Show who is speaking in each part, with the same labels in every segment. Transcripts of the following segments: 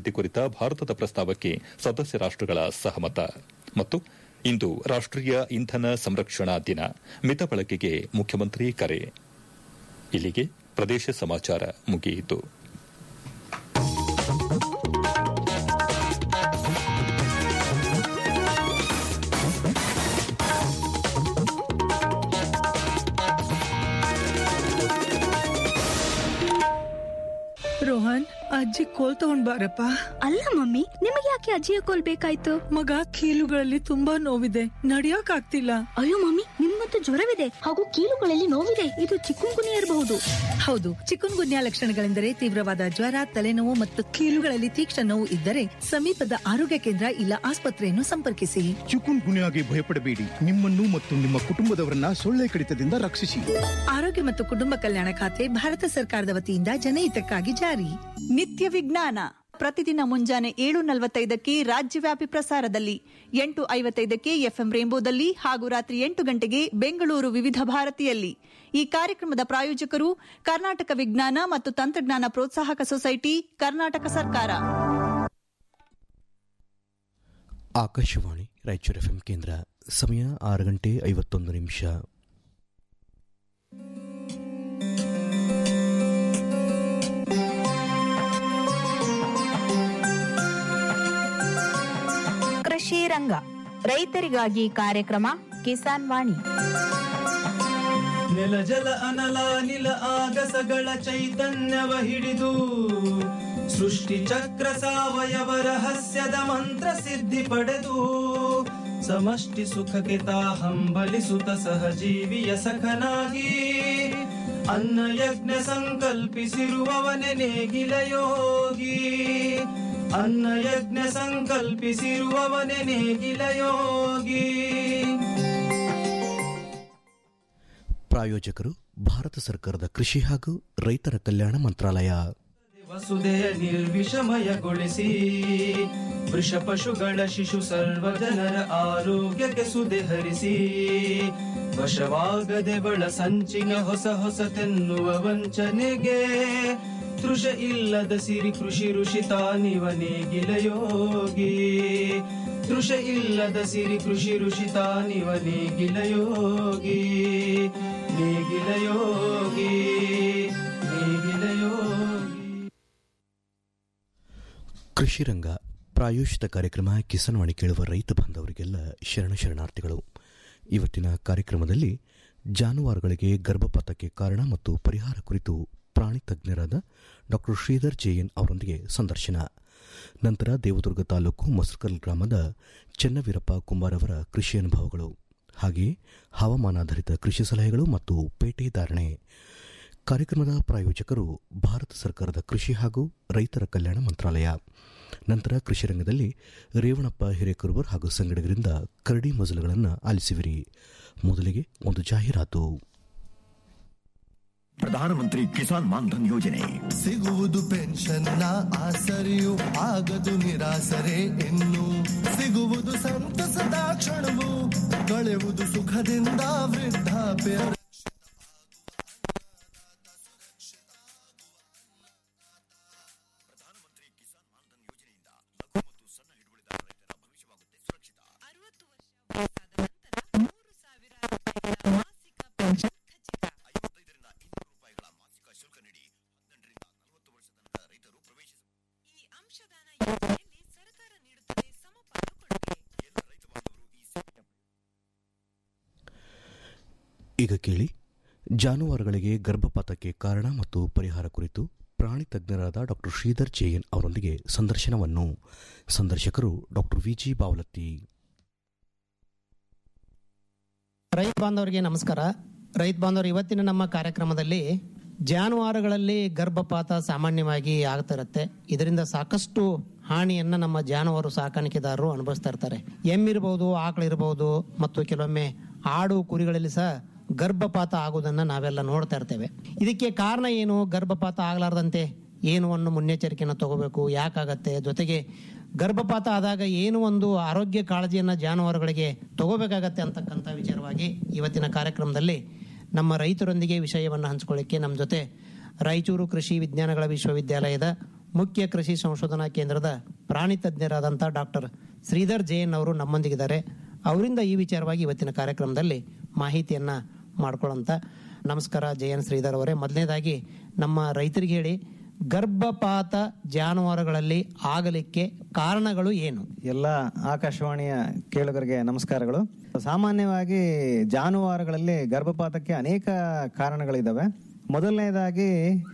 Speaker 1: ಅಭಿವೃದ್ಧಿ ಕುರಿತ ಭಾರತದ ಪ್ರಸ್ತಾವಕ್ಕೆ ಸದಸ್ಯ ರಾಷ್ಟಗಳ ಸಹಮತ ಮತ್ತು ಇಂದು ರಾಷ್ಟೀಯ ಇಂಧನ ಸಂರಕ್ಷಣಾ ದಿನ ಮಿತ ಬಳಕೆಗೆ ಮುಖ್ಯಮಂತ್ರಿ ಕರೆ ಇಲ್ಲಿಗೆ ಪ್ರದೇಶ ಸಮಾಚಾರ ಮುಗಿಯಿತು
Speaker 2: ರೋಹನ್ ಅಜ್ಜಿ ಕೋಲ್ ತಗೊಂಡ್ ಬಾರಪ್ಪ
Speaker 3: ಅಲ್ಲ ಮಮ್ಮಿ ನಿಮಗೆ ಯಾಕೆ ಅಜ್ಜಿಯ ಕೋಲ್ ಬೇಕಾಯ್ತು
Speaker 2: ಮಗ ಕೀಲುಗಳಲ್ಲಿ ತುಂಬಾ ನೋವಿದೆ ನಡಿಯಕ್ ಆಗ್ತಿಲ್ಲ
Speaker 3: ಅಯ್ಯೋ ಮಮ್ಮಿ ನಿಮ್ಗಂತೂ ಜ್ವರವಿದೆ ಹಾಗೂ ಕೀಲುಗಳಲ್ಲಿ ನೋವಿದೆ ಇದು ಚಿಕ್ಕುಂಗುನಿ ಇರಬಹುದು
Speaker 2: ಹೌದು ಚಿಕನ್ ಗುನ್ಯಾ ಲಕ್ಷಣಗಳೆಂದರೆ ತೀವ್ರವಾದ ಜ್ವರ ತಲೆನೋವು ಮತ್ತು ಕೀಲುಗಳಲ್ಲಿ ತೀಕ್ಷ್ಣ ನೋವು ಇದ್ದರೆ ಸಮೀಪದ ಆರೋಗ್ಯ ಕೇಂದ್ರ ಇಲ್ಲ ಆಸ್ಪತ್ರೆಯನ್ನು ಸಂಪರ್ಕಿಸಿ
Speaker 4: ಚಿಕುನ್ ಗುನ್ಯಾಗೆ ಭಯಪಡಬೇಡಿ ನಿಮ್ಮನ್ನು ಮತ್ತು ನಿಮ್ಮ ಕುಟುಂಬದವರನ್ನ ಸೊಳ್ಳೆ ಕಡಿತದಿಂದ ರಕ್ಷಿಸಿ
Speaker 2: ಆರೋಗ್ಯ ಮತ್ತು ಕುಟುಂಬ ಕಲ್ಯಾಣ ಖಾತೆ ಭಾರತ ಸರ್ಕಾರದ ವತಿಯಿಂದ ಜನಹಿತಕ್ಕಾಗಿ ಜಾರಿ
Speaker 5: ನಿತ್ಯ ವಿಜ್ಞಾನ ಪ್ರತಿದಿನ ಮುಂಜಾನೆ ಏಳು ನಲವತ್ತೈದಕ್ಕೆ ರಾಜ್ಯವ್ಯಾಪಿ ಪ್ರಸಾರದಲ್ಲಿ ಎಂಟು ಐವತ್ತೈದಕ್ಕೆ ಎಫ್ಎಂ ರೇಂಬೋದಲ್ಲಿ ಹಾಗೂ ರಾತ್ರಿ ಎಂಟು ಗಂಟೆಗೆ ಬೆಂಗಳೂರು ವಿವಿಧ ಭಾರತಿಯಲ್ಲಿ ಈ ಕಾರ್ಯಕ್ರಮದ ಪ್ರಾಯೋಜಕರು ಕರ್ನಾಟಕ ವಿಜ್ಞಾನ ಮತ್ತು ತಂತ್ರಜ್ಞಾನ ಪ್ರೋತ್ಸಾಹಕ ಸೊಸೈಟಿ ಕರ್ನಾಟಕ ಸರ್ಕಾರ
Speaker 6: ಆಕಾಶವಾಣಿ ರಾಯಚೂರು ಎಫ್ಎಂ ಕೇಂದ್ರ ಸಮಯ ಆರು ಗಂಟೆ ಐವತ್ತೊಂದು ನಿಮಿಷ
Speaker 7: ಕೃಷಿ ರಂಗ ರೈತರಿಗಾಗಿ ಕಾರ್ಯಕ್ರಮ ಕಿಸಾನ್ ವಾಣಿ
Speaker 8: ನೆಲ ಜಲ ಅನಲ ನಿಲ ಆಗಸಗಳ ಚೈತನ್ಯವ ಹಿಡಿದು ಸೃಷ್ಟಿ ಚಕ್ರ ಸಾವಯವ ರಹಸ್ಯದ ಮಂತ್ರ ಸಿದ್ಧಿ ಪಡೆದು ಸಮಷ್ಟಿ ಸುಖಕ್ಕೆ ತಾ ಹಂಬಲಿಸುತ್ತ ಸಹಜೀವಿಯ ಸಖನಾಗಿ ಅನ್ನ ಯಜ್ಞ ಸಂಕಲ್ಪಿಸಿರುವವನೆ ನೇಗಿಲ ಯೋಗಿ ಅನ್ನ ಯಜ್ಞ ಸಂಕಲ್ಪಿಸಿರುವವನೆ ನೇಗಿಲ ಯೋಗಿ
Speaker 6: ಪ್ರಾಯೋಜಕರು ಭಾರತ ಸರ್ಕಾರದ ಕೃಷಿ ಹಾಗೂ ರೈತರ ಕಲ್ಯಾಣ ಮಂತ್ರಾಲಯ
Speaker 8: ವಸುದೆಯ ನಿರ್ವಿಷಮಯಗೊಳಿಸಿ ವೃಷ ಪಶುಗಳ ಶಿಶು ಸರ್ವ ಜನರ ಆರೋಗ್ಯಕ್ಕೆ ಸುದೆ ಹರಿಸಿ ವಶವಾಗದೆ ಬಳ ಸಂಚಿನ ಹೊಸ ಹೊಸತೆನ್ನುವ ವಂಚನೆಗೆ ತೃಷ ಇಲ್ಲದ ಸಿರಿ ಕೃಷಿ ಋಷಿ ತಾನಿವ ನೇಗಿಲ ಯೋಗಿ ತೃಷ ಇಲ್ಲದ ಸಿರಿ ಕೃಷಿ ಋಷಿ ತಾನಿವ ನೇಗಿಲ ಯೋಗಿ ನೇಗಿಲ ಯೋಗಿ ನೇಗಿಲ ಯೋಗಿ
Speaker 6: ಕೃಷಿ ರಂಗ ಪ್ರಾಯೋಜಿತ ಕಾರ್ಯಕ್ರಮ ಕಿಸಾನ್ವಾಣಿ ಕೇಳುವ ರೈತ ಬಾಂಧವರಿಗೆಲ್ಲ ಶರಣ ಶರಣಾರ್ಥಿಗಳು ಇವತ್ತಿನ ಕಾರ್ಯಕ್ರಮದಲ್ಲಿ ಜಾನುವಾರುಗಳಿಗೆ ಗರ್ಭಪಾತಕ್ಕೆ ಕಾರಣ ಮತ್ತು ಪರಿಹಾರ ಕುರಿತು ಪ್ರಾಣಿ ತಜ್ಞರಾದ ಡಾಕ್ಟರ್ ಶ್ರೀಧರ್ ಜೆಎನ್ ಅವರೊಂದಿಗೆ ಸಂದರ್ಶನ ನಂತರ ದೇವದುರ್ಗ ತಾಲೂಕು ಮಸರ್ಕಲ್ ಗ್ರಾಮದ ಚೆನ್ನವೀರಪ್ಪ ಕುಂಬಾರ್ ಅವರ ಕೃಷಿ ಅನುಭವಗಳು ಹಾಗೆಯೇ ಹವಾಮಾನಾಧಾರಿತ ಕೃಷಿ ಸಲಹೆಗಳು ಮತ್ತು ಪೇಟೆ ಧಾರಣೆ ಕಾರ್ಯಕ್ರಮದ ಪ್ರಾಯೋಜಕರು ಭಾರತ ಸರ್ಕಾರದ ಕೃಷಿ ಹಾಗೂ ರೈತರ ಕಲ್ಯಾಣ ಮಂತ್ರಾಲಯ ನಂತರ ಕೃಷಿ ರಂಗದಲ್ಲಿ ರೇವಣಪ್ಪ ಹಿರೇಕುರುಬರ್ ಹಾಗೂ ಸಂಗಡಿಗರಿಂದ ಕರಡಿ ಮಜಲುಗಳನ್ನು ಆಲಿಸುವಿರಿ ಮೊದಲಿಗೆ ಒಂದು ಜಾಹೀರಾತು
Speaker 9: ಪ್ರಧಾನಮಂತ್ರಿ ಕಿಸಾನ್ ಮಾನ್ಧನ್ ಯೋಜನೆ
Speaker 10: ಸಿಗುವುದು ಪೆನ್ಷನ್ನ ಆಸರೆಯು ಆಗದು ನಿರಾಸರೆ ಇನ್ನು ಸಿಗುವುದು ಸಂತಸದ ಕ್ಷಣವು ಕಳೆಯುವುದು ಸುಖದಿಂದ ವೃದ್ಧಾಪ್ಯ
Speaker 6: ಈಗ ಕೇಳಿ ಜಾನುವಾರುಗಳಿಗೆ ಗರ್ಭಪಾತಕ್ಕೆ ಕಾರಣ ಮತ್ತು ಪರಿಹಾರ ಕುರಿತು ಪ್ರಾಣಿ ತಜ್ಞರಾದ ಡಾಕ್ಟರ್ ಶ್ರೀಧರ್ ಜೆಎನ್ ಅವರೊಂದಿಗೆ ಸಂದರ್ಶನವನ್ನು ಸಂದರ್ಶಕರು ಡಾಕ್ಟರ್ ವಿಜಿ ಬಾವಲತ್ತಿ
Speaker 11: ರೈತ ಬಾಂಧವರಿಗೆ ನಮಸ್ಕಾರ ರೈತ ಬಾಂಧವರು ಇವತ್ತಿನ ನಮ್ಮ ಕಾರ್ಯಕ್ರಮದಲ್ಲಿ ಜಾನುವಾರುಗಳಲ್ಲಿ ಗರ್ಭಪಾತ ಸಾಮಾನ್ಯವಾಗಿ ಆಗ್ತಾ ಇರುತ್ತೆ ಇದರಿಂದ ಸಾಕಷ್ಟು ಹಾನಿಯನ್ನ ನಮ್ಮ ಜಾನುವಾರು ಸಾಕಾಣಿಕೆದಾರರು ಅನುಭವಿಸ್ತಾ ಇರ್ತಾರೆ ಎಮ್ಮಿರಬಹುದು ಆಕಳಿರಬಹುದು ಮತ್ತು ಕೆಲವೊಮ್ಮೆ ಆಡು ಕುರಿಗಳಲ್ಲಿ ಸಹ ಗರ್ಭಪಾತ ಆಗುವುದನ್ನು ನಾವೆಲ್ಲ ನೋಡ್ತಾ ಇರ್ತೇವೆ ಇದಕ್ಕೆ ಕಾರಣ ಏನು ಗರ್ಭಪಾತ ಆಗಲಾರ್ದಂತೆ ಏನು ಒಂದು ಮುನ್ನೆಚ್ಚರಿಕೆಯನ್ನು ತಗೋಬೇಕು ಯಾಕಾಗತ್ತೆ ಜೊತೆಗೆ ಗರ್ಭಪಾತ ಆದಾಗ ಏನು ಒಂದು ಆರೋಗ್ಯ ಕಾಳಜಿಯನ್ನ ಜಾನುವಾರುಗಳಿಗೆ ತಗೋಬೇಕಾಗತ್ತೆ ಅಂತಕ್ಕಂಥ ವಿಚಾರವಾಗಿ ಇವತ್ತಿನ ಕಾರ್ಯಕ್ರಮದಲ್ಲಿ ನಮ್ಮ ರೈತರೊಂದಿಗೆ ವಿಷಯವನ್ನು ಹಂಚಿಕೊಳ್ಳಿಕ್ಕೆ ನಮ್ಮ ಜೊತೆ ರಾಯಚೂರು ಕೃಷಿ ವಿಜ್ಞಾನಗಳ ವಿಶ್ವವಿದ್ಯಾಲಯದ ಮುಖ್ಯ ಕೃಷಿ ಸಂಶೋಧನಾ ಕೇಂದ್ರದ ಪ್ರಾಣಿ ತಜ್ಞರಾದಂಥ ಡಾಕ್ಟರ್ ಶ್ರೀಧರ್ ಜೈನ್ ಅವರು ನಮ್ಮೊಂದಿಗಿದ್ದಾರೆ ಅವರಿಂದ ಈ ವಿಚಾರವಾಗಿ ಇವತ್ತಿನ ಕಾರ್ಯಕ್ರಮದಲ್ಲಿ ಮಾಹಿತಿಯನ್ನ ಮಾಡ್ಕೊಳ್ಳೋಂಥ ನಮಸ್ಕಾರ ಜಯನ್ ಶ್ರೀಧರ್ ಅವರೇ ಮೊದಲನೇದಾಗಿ ನಮ್ಮ ರೈತರಿಗೆ ಹೇಳಿ ಗರ್ಭಪಾತ ಜಾನುವಾರುಗಳಲ್ಲಿ ಆಗಲಿಕ್ಕೆ ಕಾರಣಗಳು ಏನು
Speaker 12: ಎಲ್ಲ ಆಕಾಶವಾಣಿಯ ಕೇಳುಗರಿಗೆ ನಮಸ್ಕಾರಗಳು ಸಾಮಾನ್ಯವಾಗಿ ಜಾನುವಾರುಗಳಲ್ಲಿ ಗರ್ಭಪಾತಕ್ಕೆ ಅನೇಕ ಕಾರಣಗಳಿದ್ದಾವೆ ಮೊದಲನೇದಾಗಿ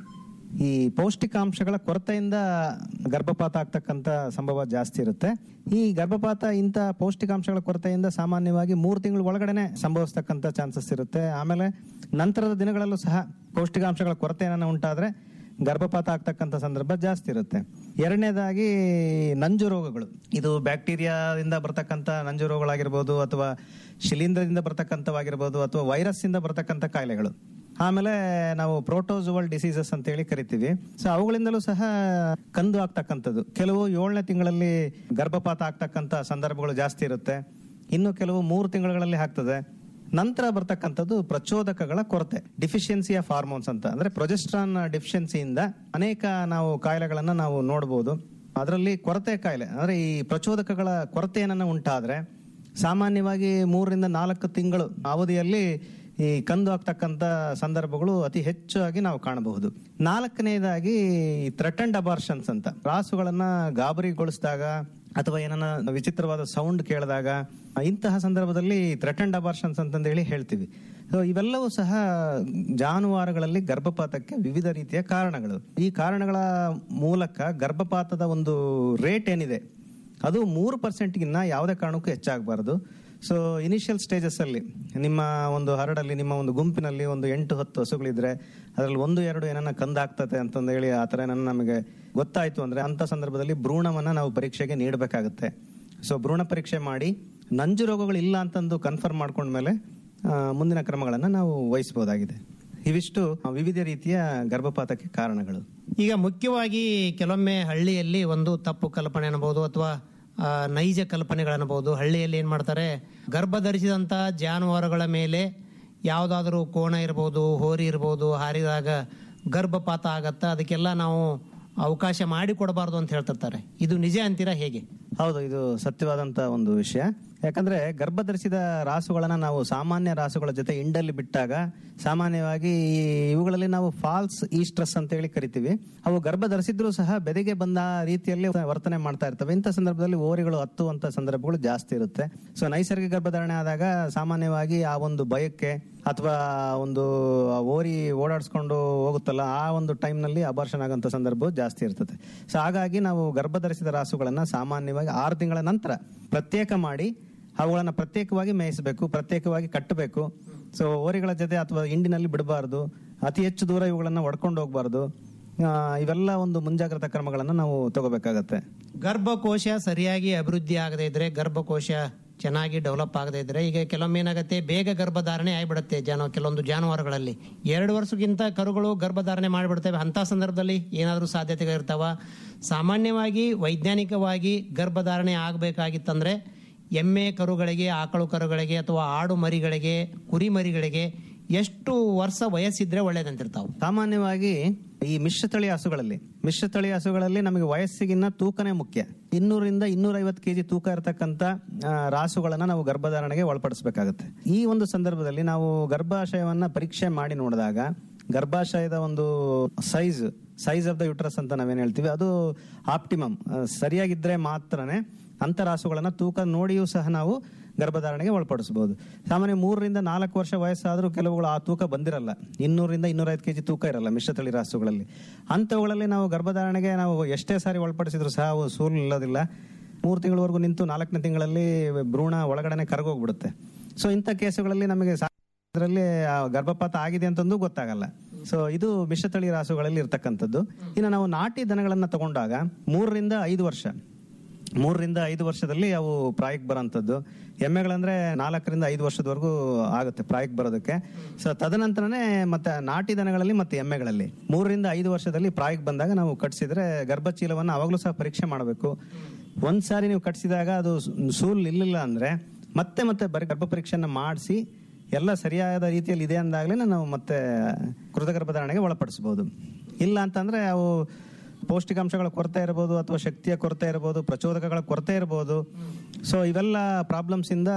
Speaker 12: ಈ ಪೌಷ್ಟಿಕಾಂಶಗಳ ಕೊರತೆಯಿಂದ ಗರ್ಭಪಾತ ಆಗ್ತಕ್ಕಂಥ ಸಂಭವ ಜಾಸ್ತಿ ಇರುತ್ತೆ ಈ ಗರ್ಭಪಾತ ಇಂಥ ಪೌಷ್ಟಿಕಾಂಶಗಳ ಕೊರತೆಯಿಂದ ಸಾಮಾನ್ಯವಾಗಿ ಮೂರು ತಿಂಗಳ ಒಳಗಡೆನೆ ಸಂಭವಿಸ್ತಕ್ಕಂಥ ಚಾನ್ಸಸ್ ಇರುತ್ತೆ ಆಮೇಲೆ ನಂತರದ ದಿನಗಳಲ್ಲೂ ಸಹ ಪೌಷ್ಟಿಕಾಂಶಗಳ ಕೊರತೆ ಏನಾನ ಉಂಟಾದ್ರೆ ಗರ್ಭಪಾತ ಆಗ್ತಕ್ಕಂಥ ಸಂದರ್ಭ ಜಾಸ್ತಿ ಇರುತ್ತೆ ಎರಡನೇದಾಗಿ ನಂಜು ರೋಗಗಳು ಇದು ಬ್ಯಾಕ್ಟೀರಿಯಾದಿಂದ ಬರ್ತಕ್ಕಂಥ ನಂಜು ರೋಗಗಳಾಗಿರ್ಬೋದು ಅಥವಾ ಶಿಲೀಂಧ್ರದಿಂದ ಬರ್ತಕ್ಕಂಥವಾಗಿರ್ಬೋದು ಅಥವಾ ವೈರಸ್ ಇಂದ ಬರ್ತಕ್ಕಂಥ ಕಾಯಿಲೆಗಳು ಆಮೇಲೆ ನಾವು ಪ್ರೋಟೋಜುವಲ್ ಡಿಸೀಸಸ್ ಅಂತ ಹೇಳಿ ಕರಿತೀವಿ ಸೊ ಅವುಗಳಿಂದಲೂ ಸಹ ಕಂದು ಆಗ್ತಕ್ಕಂಥದ್ದು ಕೆಲವು ಏಳನೇ ತಿಂಗಳಲ್ಲಿ ಗರ್ಭಪಾತ ಆಗ್ತಕ್ಕಂಥ ಸಂದರ್ಭಗಳು ಜಾಸ್ತಿ ಇರುತ್ತೆ ಇನ್ನು ಕೆಲವು ಮೂರು ತಿಂಗಳಲ್ಲಿ ಆಗ್ತದೆ ನಂತರ ಬರ್ತಕ್ಕಂಥದ್ದು ಪ್ರಚೋದಕಗಳ ಕೊರತೆ ಡಿಫಿಷಿಯನ್ಸಿ ಆಫ್ ಹಾರ್ಮೋನ್ಸ್ ಅಂತ ಅಂದ್ರೆ ಪ್ರೊಜೆಸ್ಟ್ರಾನ್ ಡಿಫಿಷಿಯನ್ಸಿಯಿಂದ ಅನೇಕ ನಾವು ಕಾಯಿಲೆಗಳನ್ನ ನಾವು ನೋಡಬಹುದು ಅದರಲ್ಲಿ ಕೊರತೆ ಕಾಯಿಲೆ ಅಂದ್ರೆ ಈ ಪ್ರಚೋದಕಗಳ ಕೊರತೆ ಏನನ್ನ ಉಂಟಾದ್ರೆ ಸಾಮಾನ್ಯವಾಗಿ ಮೂರರಿಂದ ನಾಲ್ಕು ತಿಂಗಳು ಅವಧಿಯಲ್ಲಿ ಈ ಕಂದು ಆಗ್ತಕ್ಕಂಥ ಸಂದರ್ಭಗಳು ಅತಿ ಹೆಚ್ಚಾಗಿ ನಾವು ಕಾಣಬಹುದು ನಾಲ್ಕನೇದಾಗಿ ಥ್ರೆಟನ್ಡ್ ಅಬಾರ್ಷನ್ಸ್ ಅಂತ ರಾಸುಗಳನ್ನ ಗಾಬರಿಗೊಳಿಸಿದಾಗ ಅಥವಾ ಏನನ್ನ ವಿಚಿತ್ರವಾದ ಸೌಂಡ್ ಕೇಳಿದಾಗ ಇಂತಹ ಸಂದರ್ಭದಲ್ಲಿ ಥ್ರೆಟನ್ಡ್ ಅಬಾರ್ಷನ್ಸ್ ಅಂತಂದು ಹೇಳಿ ಹೇಳ್ತೀವಿ ಸೊ ಇವೆಲ್ಲವೂ ಸಹ ಜಾನುವಾರುಗಳಲ್ಲಿ ಗರ್ಭಪಾತಕ್ಕೆ ವಿವಿಧ ರೀತಿಯ ಕಾರಣಗಳು ಈ ಕಾರಣಗಳ ಮೂಲಕ ಗರ್ಭಪಾತದ ಒಂದು ರೇಟ್ ಏನಿದೆ ಅದು ಮೂರು ಪರ್ಸೆಂಟ್ಗಿನ್ನ ಯಾವುದೇ ಕಾರಣಕ್ಕೂ ಹೆಚ್ಚಾಗಬಾರದು ಸೊ ಇನಿಷಿಯಲ್ ಸ್ಟೇಜಸ್ ಅಲ್ಲಿ ನಿಮ್ಮ ಒಂದು ಹರಡಲ್ಲಿ ನಿಮ್ಮ ಒಂದು ಗುಂಪಿನಲ್ಲಿ ಒಂದು ಎಂಟು ಹತ್ತು ಹಸುಗಳಿದ್ರೆ ಅದರಲ್ಲಿ ಒಂದು ಎರಡು ಏನನ್ನ ಕಂದಾಗ್ತದೆ ಅಂತಂದು ಹೇಳಿ ಆ ಥರ ಏನನ್ನ ನಮಗೆ ಗೊತ್ತಾಯ್ತು ಅಂದ್ರೆ ಅಂತ ಸಂದರ್ಭದಲ್ಲಿ ಭ್ರೂಣವನ್ನ ನಾವು ಪರೀಕ್ಷೆಗೆ ನೀಡಬೇಕಾಗುತ್ತೆ ಸೊ ಭ್ರೂಣ ಪರೀಕ್ಷೆ ಮಾಡಿ ನಂಜು ರೋಗಗಳು ಇಲ್ಲ ಅಂತಂದು ಕನ್ಫರ್ಮ್ ಮಾಡ್ಕೊಂಡ್ಮೇಲೆ ಆ, ಮುಂದಿನ ಕ್ರಮಗಳನ್ನು ನಾವು ವಹಿಸಬಹುದಾಗಿದೆ ಇವಿಷ್ಟು ವಿವಿಧ ರೀತಿಯ ಗರ್ಭಪಾತಕ್ಕೆ ಕಾರಣಗಳು
Speaker 11: ಈಗ ಮುಖ್ಯವಾಗಿ ಕೆಲವೊಮ್ಮೆ ಹಳ್ಳಿಯಲ್ಲಿ ಒಂದು ತಪ್ಪು ಕಲ್ಪನೆ ಅನ್ಬೋದು ಅಥವಾ ಆ, ನೈಜ ಕಲ್ಪನೆಗಳನ್ನಬಹುದು ಹಳ್ಳಿಯಲ್ಲಿ ಏನ್ ಮಾಡ್ತಾರೆ ಗರ್ಭ ಧರಿಸಿದಂತ ಜಾನುವಾರುಗಳ ಮೇಲೆ ಯಾವುದಾದ್ರೂ ಕೋಣ ಇರ್ಬೋದು ಹೋರಿ ಇರ್ಬೋದು ಹಾರಿದಾಗ ಗರ್ಭಪಾತ ಆಗತ್ತ ಅದಕ್ಕೆಲ್ಲ ನಾವು ಅವಕಾಶ ಮಾಡಿ ಕೊಡಬಾರ್ದು ಅಂತ ಹೇಳ್ತಿರ್ತಾರೆ ಇದು ನಿಜ ಅಂತೀರಾ ಹೇಗೆ
Speaker 12: ಹೌದು ಇದು ಸತ್ಯವಾದಂತ ಒಂದು ವಿಷಯ ಯಾಕಂದ್ರೆ ಗರ್ಭ ಧರಿಸಿದ ರಾಸುಗಳನ್ನ ನಾವು ಸಾಮಾನ್ಯ ರಾಸುಗಳ ಜೊತೆ ಇಂಡಲ್ಲಿ ಬಿಟ್ಟಾಗ ಸಾಮಾನ್ಯವಾಗಿ ಈ ಇವುಗಳಲ್ಲಿ ನಾವು ಫಾಲ್ಸ್ ಈಸ್ಟ್ರಸ್ ಅಂತ ಹೇಳಿ ಕರಿತೀವಿ ಅವು ಗರ್ಭ ಧರಿಸಿದ್ರು ಸಹ ಬೆದೆಗೆ ಬಂದ ರೀತಿಯಲ್ಲಿ ವರ್ತನೆ ಮಾಡ್ತಾ ಇರ್ತವೆ ಇಂಥ ಸಂದರ್ಭದಲ್ಲಿ ಓರಿಗಳು ಹತ್ತುವಂತ ಸಂದರ್ಭಗಳು ಜಾಸ್ತಿ ಇರುತ್ತೆ ಸೊ ನೈಸರ್ಗಿಕ ಗರ್ಭಧಾರಣೆ ಆದಾಗ ಸಾಮಾನ್ಯವಾಗಿ ಆ ಒಂದು ಭಯಕ್ಕೆ ಅಥವಾ ಒಂದು ಆ ಓರಿ ಓಡಾಡಿಸ್ಕೊಂಡು ಹೋಗುತ್ತಲ್ಲ ಆ ಒಂದು ಟೈಮ್ನಲ್ಲಿ ಅಬಾರ್ಷನ್ ಆಗುವಂತ ಸಂದರ್ಭ ಜಾಸ್ತಿ ಇರ್ತದೆ ಸೊ ಹಾಗಾಗಿ ನಾವು ಗರ್ಭ ಧರಿಸಿದ ರಾಸುಗಳನ್ನ ಸಾಮಾನ್ಯವಾಗಿ ಆರು ತಿಂಗಳ ನಂತರ ಪ್ರತ್ಯೇಕ ಮಾಡಿ ಅವುಗಳನ್ನ ಪ್ರತ್ಯೇಕವಾಗಿ ಮೇಯಿಸಬೇಕು ಪ್ರತ್ಯೇಕವಾಗಿ ಕಟ್ಟಬೇಕು ಸೊ ಓರಿಗಳ ಜೊತೆ ಅಥವಾ ಹಿಂಡಿನಲ್ಲಿ ಬಿಡಬಾರ್ದು ಅತಿ ಹೆಚ್ಚು ದೂರ ಇವುಗಳನ್ನ ಒಡ್ಕೊಂಡು ಹೋಗಬಾರ್ದು ಇವೆಲ್ಲ ಒಂದು ಮುಂಜಾಗ್ರತಾ ಕ್ರಮಗಳನ್ನು ನಾವು ತಗೋಬೇಕಾಗತ್ತೆ
Speaker 11: ಗರ್ಭಕೋಶ ಸರಿಯಾಗಿ ಅಭಿವೃದ್ಧಿ ಆಗದೇ ಇದ್ರೆ ಗರ್ಭಕೋಶ ಚೆನ್ನಾಗಿ ಡೆವಲಪ್ ಆಗದೇ ಇದ್ರೆ ಈಗ ಕೆಲವೊಮ್ಮೆ ಏನಾಗುತ್ತೆ ಬೇಗ ಗರ್ಭಧಾರಣೆ ಆಗಿಬಿಡುತ್ತೆ ಜಾನು ಕೆಲವೊಂದು ಜಾನುವಾರುಗಳಲ್ಲಿ ಎರಡು ವರ್ಷಕ್ಕಿಂತ ಕರುಗಳು ಗರ್ಭಧಾರಣೆ ಮಾಡಿಬಿಡ್ತವೆ ಅಂತ ಸಂದರ್ಭದಲ್ಲಿ ಏನಾದರೂ ಸಾಧ್ಯತೆಗಳಿರ್ತಾವ ಸಾಮಾನ್ಯವಾಗಿ ವೈಜ್ಞಾನಿಕವಾಗಿ ಗರ್ಭಧಾರಣೆ ಆಗಬೇಕಾಗಿತ್ತಂದ್ರೆ ಎಮ್ಮೆ ಕರುಗಳಿಗೆ ಆಕಳು ಕರುಗಳಿಗೆ ಅಥವಾ ಆಡು ಮರಿಗಳಿಗೆ ಕುರಿ ಮರಿಗಳಿಗೆ ಎಷ್ಟು ವರ್ಷ ವಯಸ್ಸಿದ್ರೆ ಒಳ್ಳೇದಂತಿರ್ತಾವ
Speaker 12: ಸಾಮಾನ್ಯವಾಗಿ ಈ ಮಿಶ್ರತಳಿ ಹಸುಗಳಲ್ಲಿ ಮಿಶ್ರತಳಿ ಹಸುಗಳಲ್ಲಿ ನಮಗೆ ವಯಸ್ಸಿಗಿನ್ನ ತೂಕನೇ ಮುಖ್ಯ ಇನ್ನೂರಿಂದ ಇನ್ನೂರೈವತ್ತು ಕೆಜಿ ತೂಕ ಇರತಕ್ಕಂತ ಆ, ರಾಸುಗಳನ್ನ ನಾವು ಗರ್ಭಧಾರಣೆಗೆ ಒಳಪಡಿಸಬೇಕಾಗುತ್ತೆ ಈ ಒಂದು ಸಂದರ್ಭದಲ್ಲಿ ನಾವು ಗರ್ಭಾಶಯವನ್ನ ಪರೀಕ್ಷೆ ಮಾಡಿ ನೋಡಿದಾಗ ಗರ್ಭಾಶಯದ ಒಂದು size size of the uterus ಅಂತ ನಾವೇನ್ ಹೇಳ್ತೀವಿ ಅದು ಆಪ್ಟಿಮಮ್ ಸರಿಯಾಗಿದ್ರೆ ಮಾತ್ರನೇ ಅಂತ ರಾಸುಗಳನ್ನ ತೂಕ ನೋಡಿಯೂ ಸಹ ನಾವು ಗರ್ಭಧಾರಣೆಗೆ ಒಳಪಡಿಸಬಹುದು ಸಾಮಾನ್ಯ ಮೂರರಿಂದ ನಾಲ್ಕು ವರ್ಷ ವಯಸ್ಸಾದರೂ ಕೆಲವುಗಳು ಆ ತೂಕ ಬಂದಿರಲ್ಲ ಇನ್ನೂರಿಂದ ಇನ್ನೂರೈದು ಕೆಜಿ ತೂಕ ಇರಲ್ಲ ಮಿಶ್ರತಳಿ ರಾಸುಗಳಲ್ಲಿ ಅಂಥವುಗಳಲ್ಲಿ ನಾವು ಗರ್ಭಧಾರಣೆಗೆ ನಾವು ಎಷ್ಟೇ ಸಾರಿ ಒಳಪಡಿಸಿದ್ರು ಸಹ ಅವು ಸೂಲ್ ನಿಲ್ಲೋದಿಲ್ಲ ಮೂರು ತಿಂಗಳವರೆಗೂ ನಿಂತು ನಾಲ್ಕನೇ ತಿಂಗಳಲ್ಲಿ ಭ್ರೂಣ ಒಳಗಡೆನೆ ಕರಗೋಗ್ಬಿಡುತ್ತೆ ಸೊ ಇಂಥ ಕೇಸುಗಳಲ್ಲಿ ನಮಗೆ ಅದರಲ್ಲಿ ಗರ್ಭಪಾತ ಆಗಿದೆ ಅಂತಂದು ಗೊತ್ತಾಗಲ್ಲ ಸೊ ಇದು ಮಿಶ್ರತಳಿ ರಾಸುಗಳಲ್ಲಿ ಇರ್ತಕ್ಕಂಥದ್ದು ಇನ್ನು ನಾವು ನಾಟಿ ದನಗಳನ್ನ ತಗೊಂಡಾಗ ಮೂರರಿಂದ ಐದು ವರ್ಷ ಮೂರರಿಂದ ಐದು ವರ್ಷದಲ್ಲಿ ಅವು ಪ್ರಾಯಕ್ಕೆ ಬರೋಂಥದ್ದು ಎಮ್ಮೆಗಳಂದ್ರೆ ನಾಲ್ಕರಿಂದ ಐದು ವರ್ಷದವರೆಗೂ ಆಗುತ್ತೆ ಪ್ರಾಯಕ್ಕೆ ಬರೋದಕ್ಕೆ ಸೊ ತದನಂತರನೇ ಮತ್ತೆ ನಾಟಿ ದನಗಳಲ್ಲಿ ಮತ್ತೆ ಎಮ್ಮೆಗಳಲ್ಲಿ ಮೂರರಿಂದ ಐದು ವರ್ಷದಲ್ಲಿ ಪ್ರಾಯಕ್ಕೆ ಬಂದಾಗ ನಾವು ಕಟ್ಸಿದ್ರೆ ಗರ್ಭಚೀಲವನ್ನು ಅವಾಗಲೂ ಸಹ ಪರೀಕ್ಷೆ ಮಾಡಬೇಕು ಒಂದ್ಸಾರಿ ನೀವು ಕಟ್ಸಿದಾಗ ಅದು ಸೂಲ್ ಇಲ್ಲಿಲ್ಲ ಅಂದ್ರೆ ಮತ್ತೆ ಮತ್ತೆ ಬರೀ ಗರ್ಭ ಪರೀಕ್ಷೆಯನ್ನ ಮಾಡಿಸಿ ಎಲ್ಲ ಸರಿಯಾದ ರೀತಿಯಲ್ಲಿ ಇದೆ ಅಂದಾಗಲೇ ನಾವು ಮತ್ತೆ ಕೃತಗರ್ಭಧಾರಣೆಗೆ ಒಳಪಡಿಸಬಹುದು ಇಲ್ಲ ಅಂತಂದ್ರೆ ಅವು ಪೌಷ್ಟಿಕಾಂಶಗಳ ಕೊರತೆ ಇರಬಹುದು ಅಥವಾ ಶಕ್ತಿಯ ಕೊರತೆ ಇರಬಹುದು ಪ್ರಚೋದಕಗಳ ಕೊರತೆ ಇರಬಹುದು ಸೊ ಇವೆಲ್ಲ ಪ್ರಾಬ್ಲಮ್ಸ್ ಇಂದ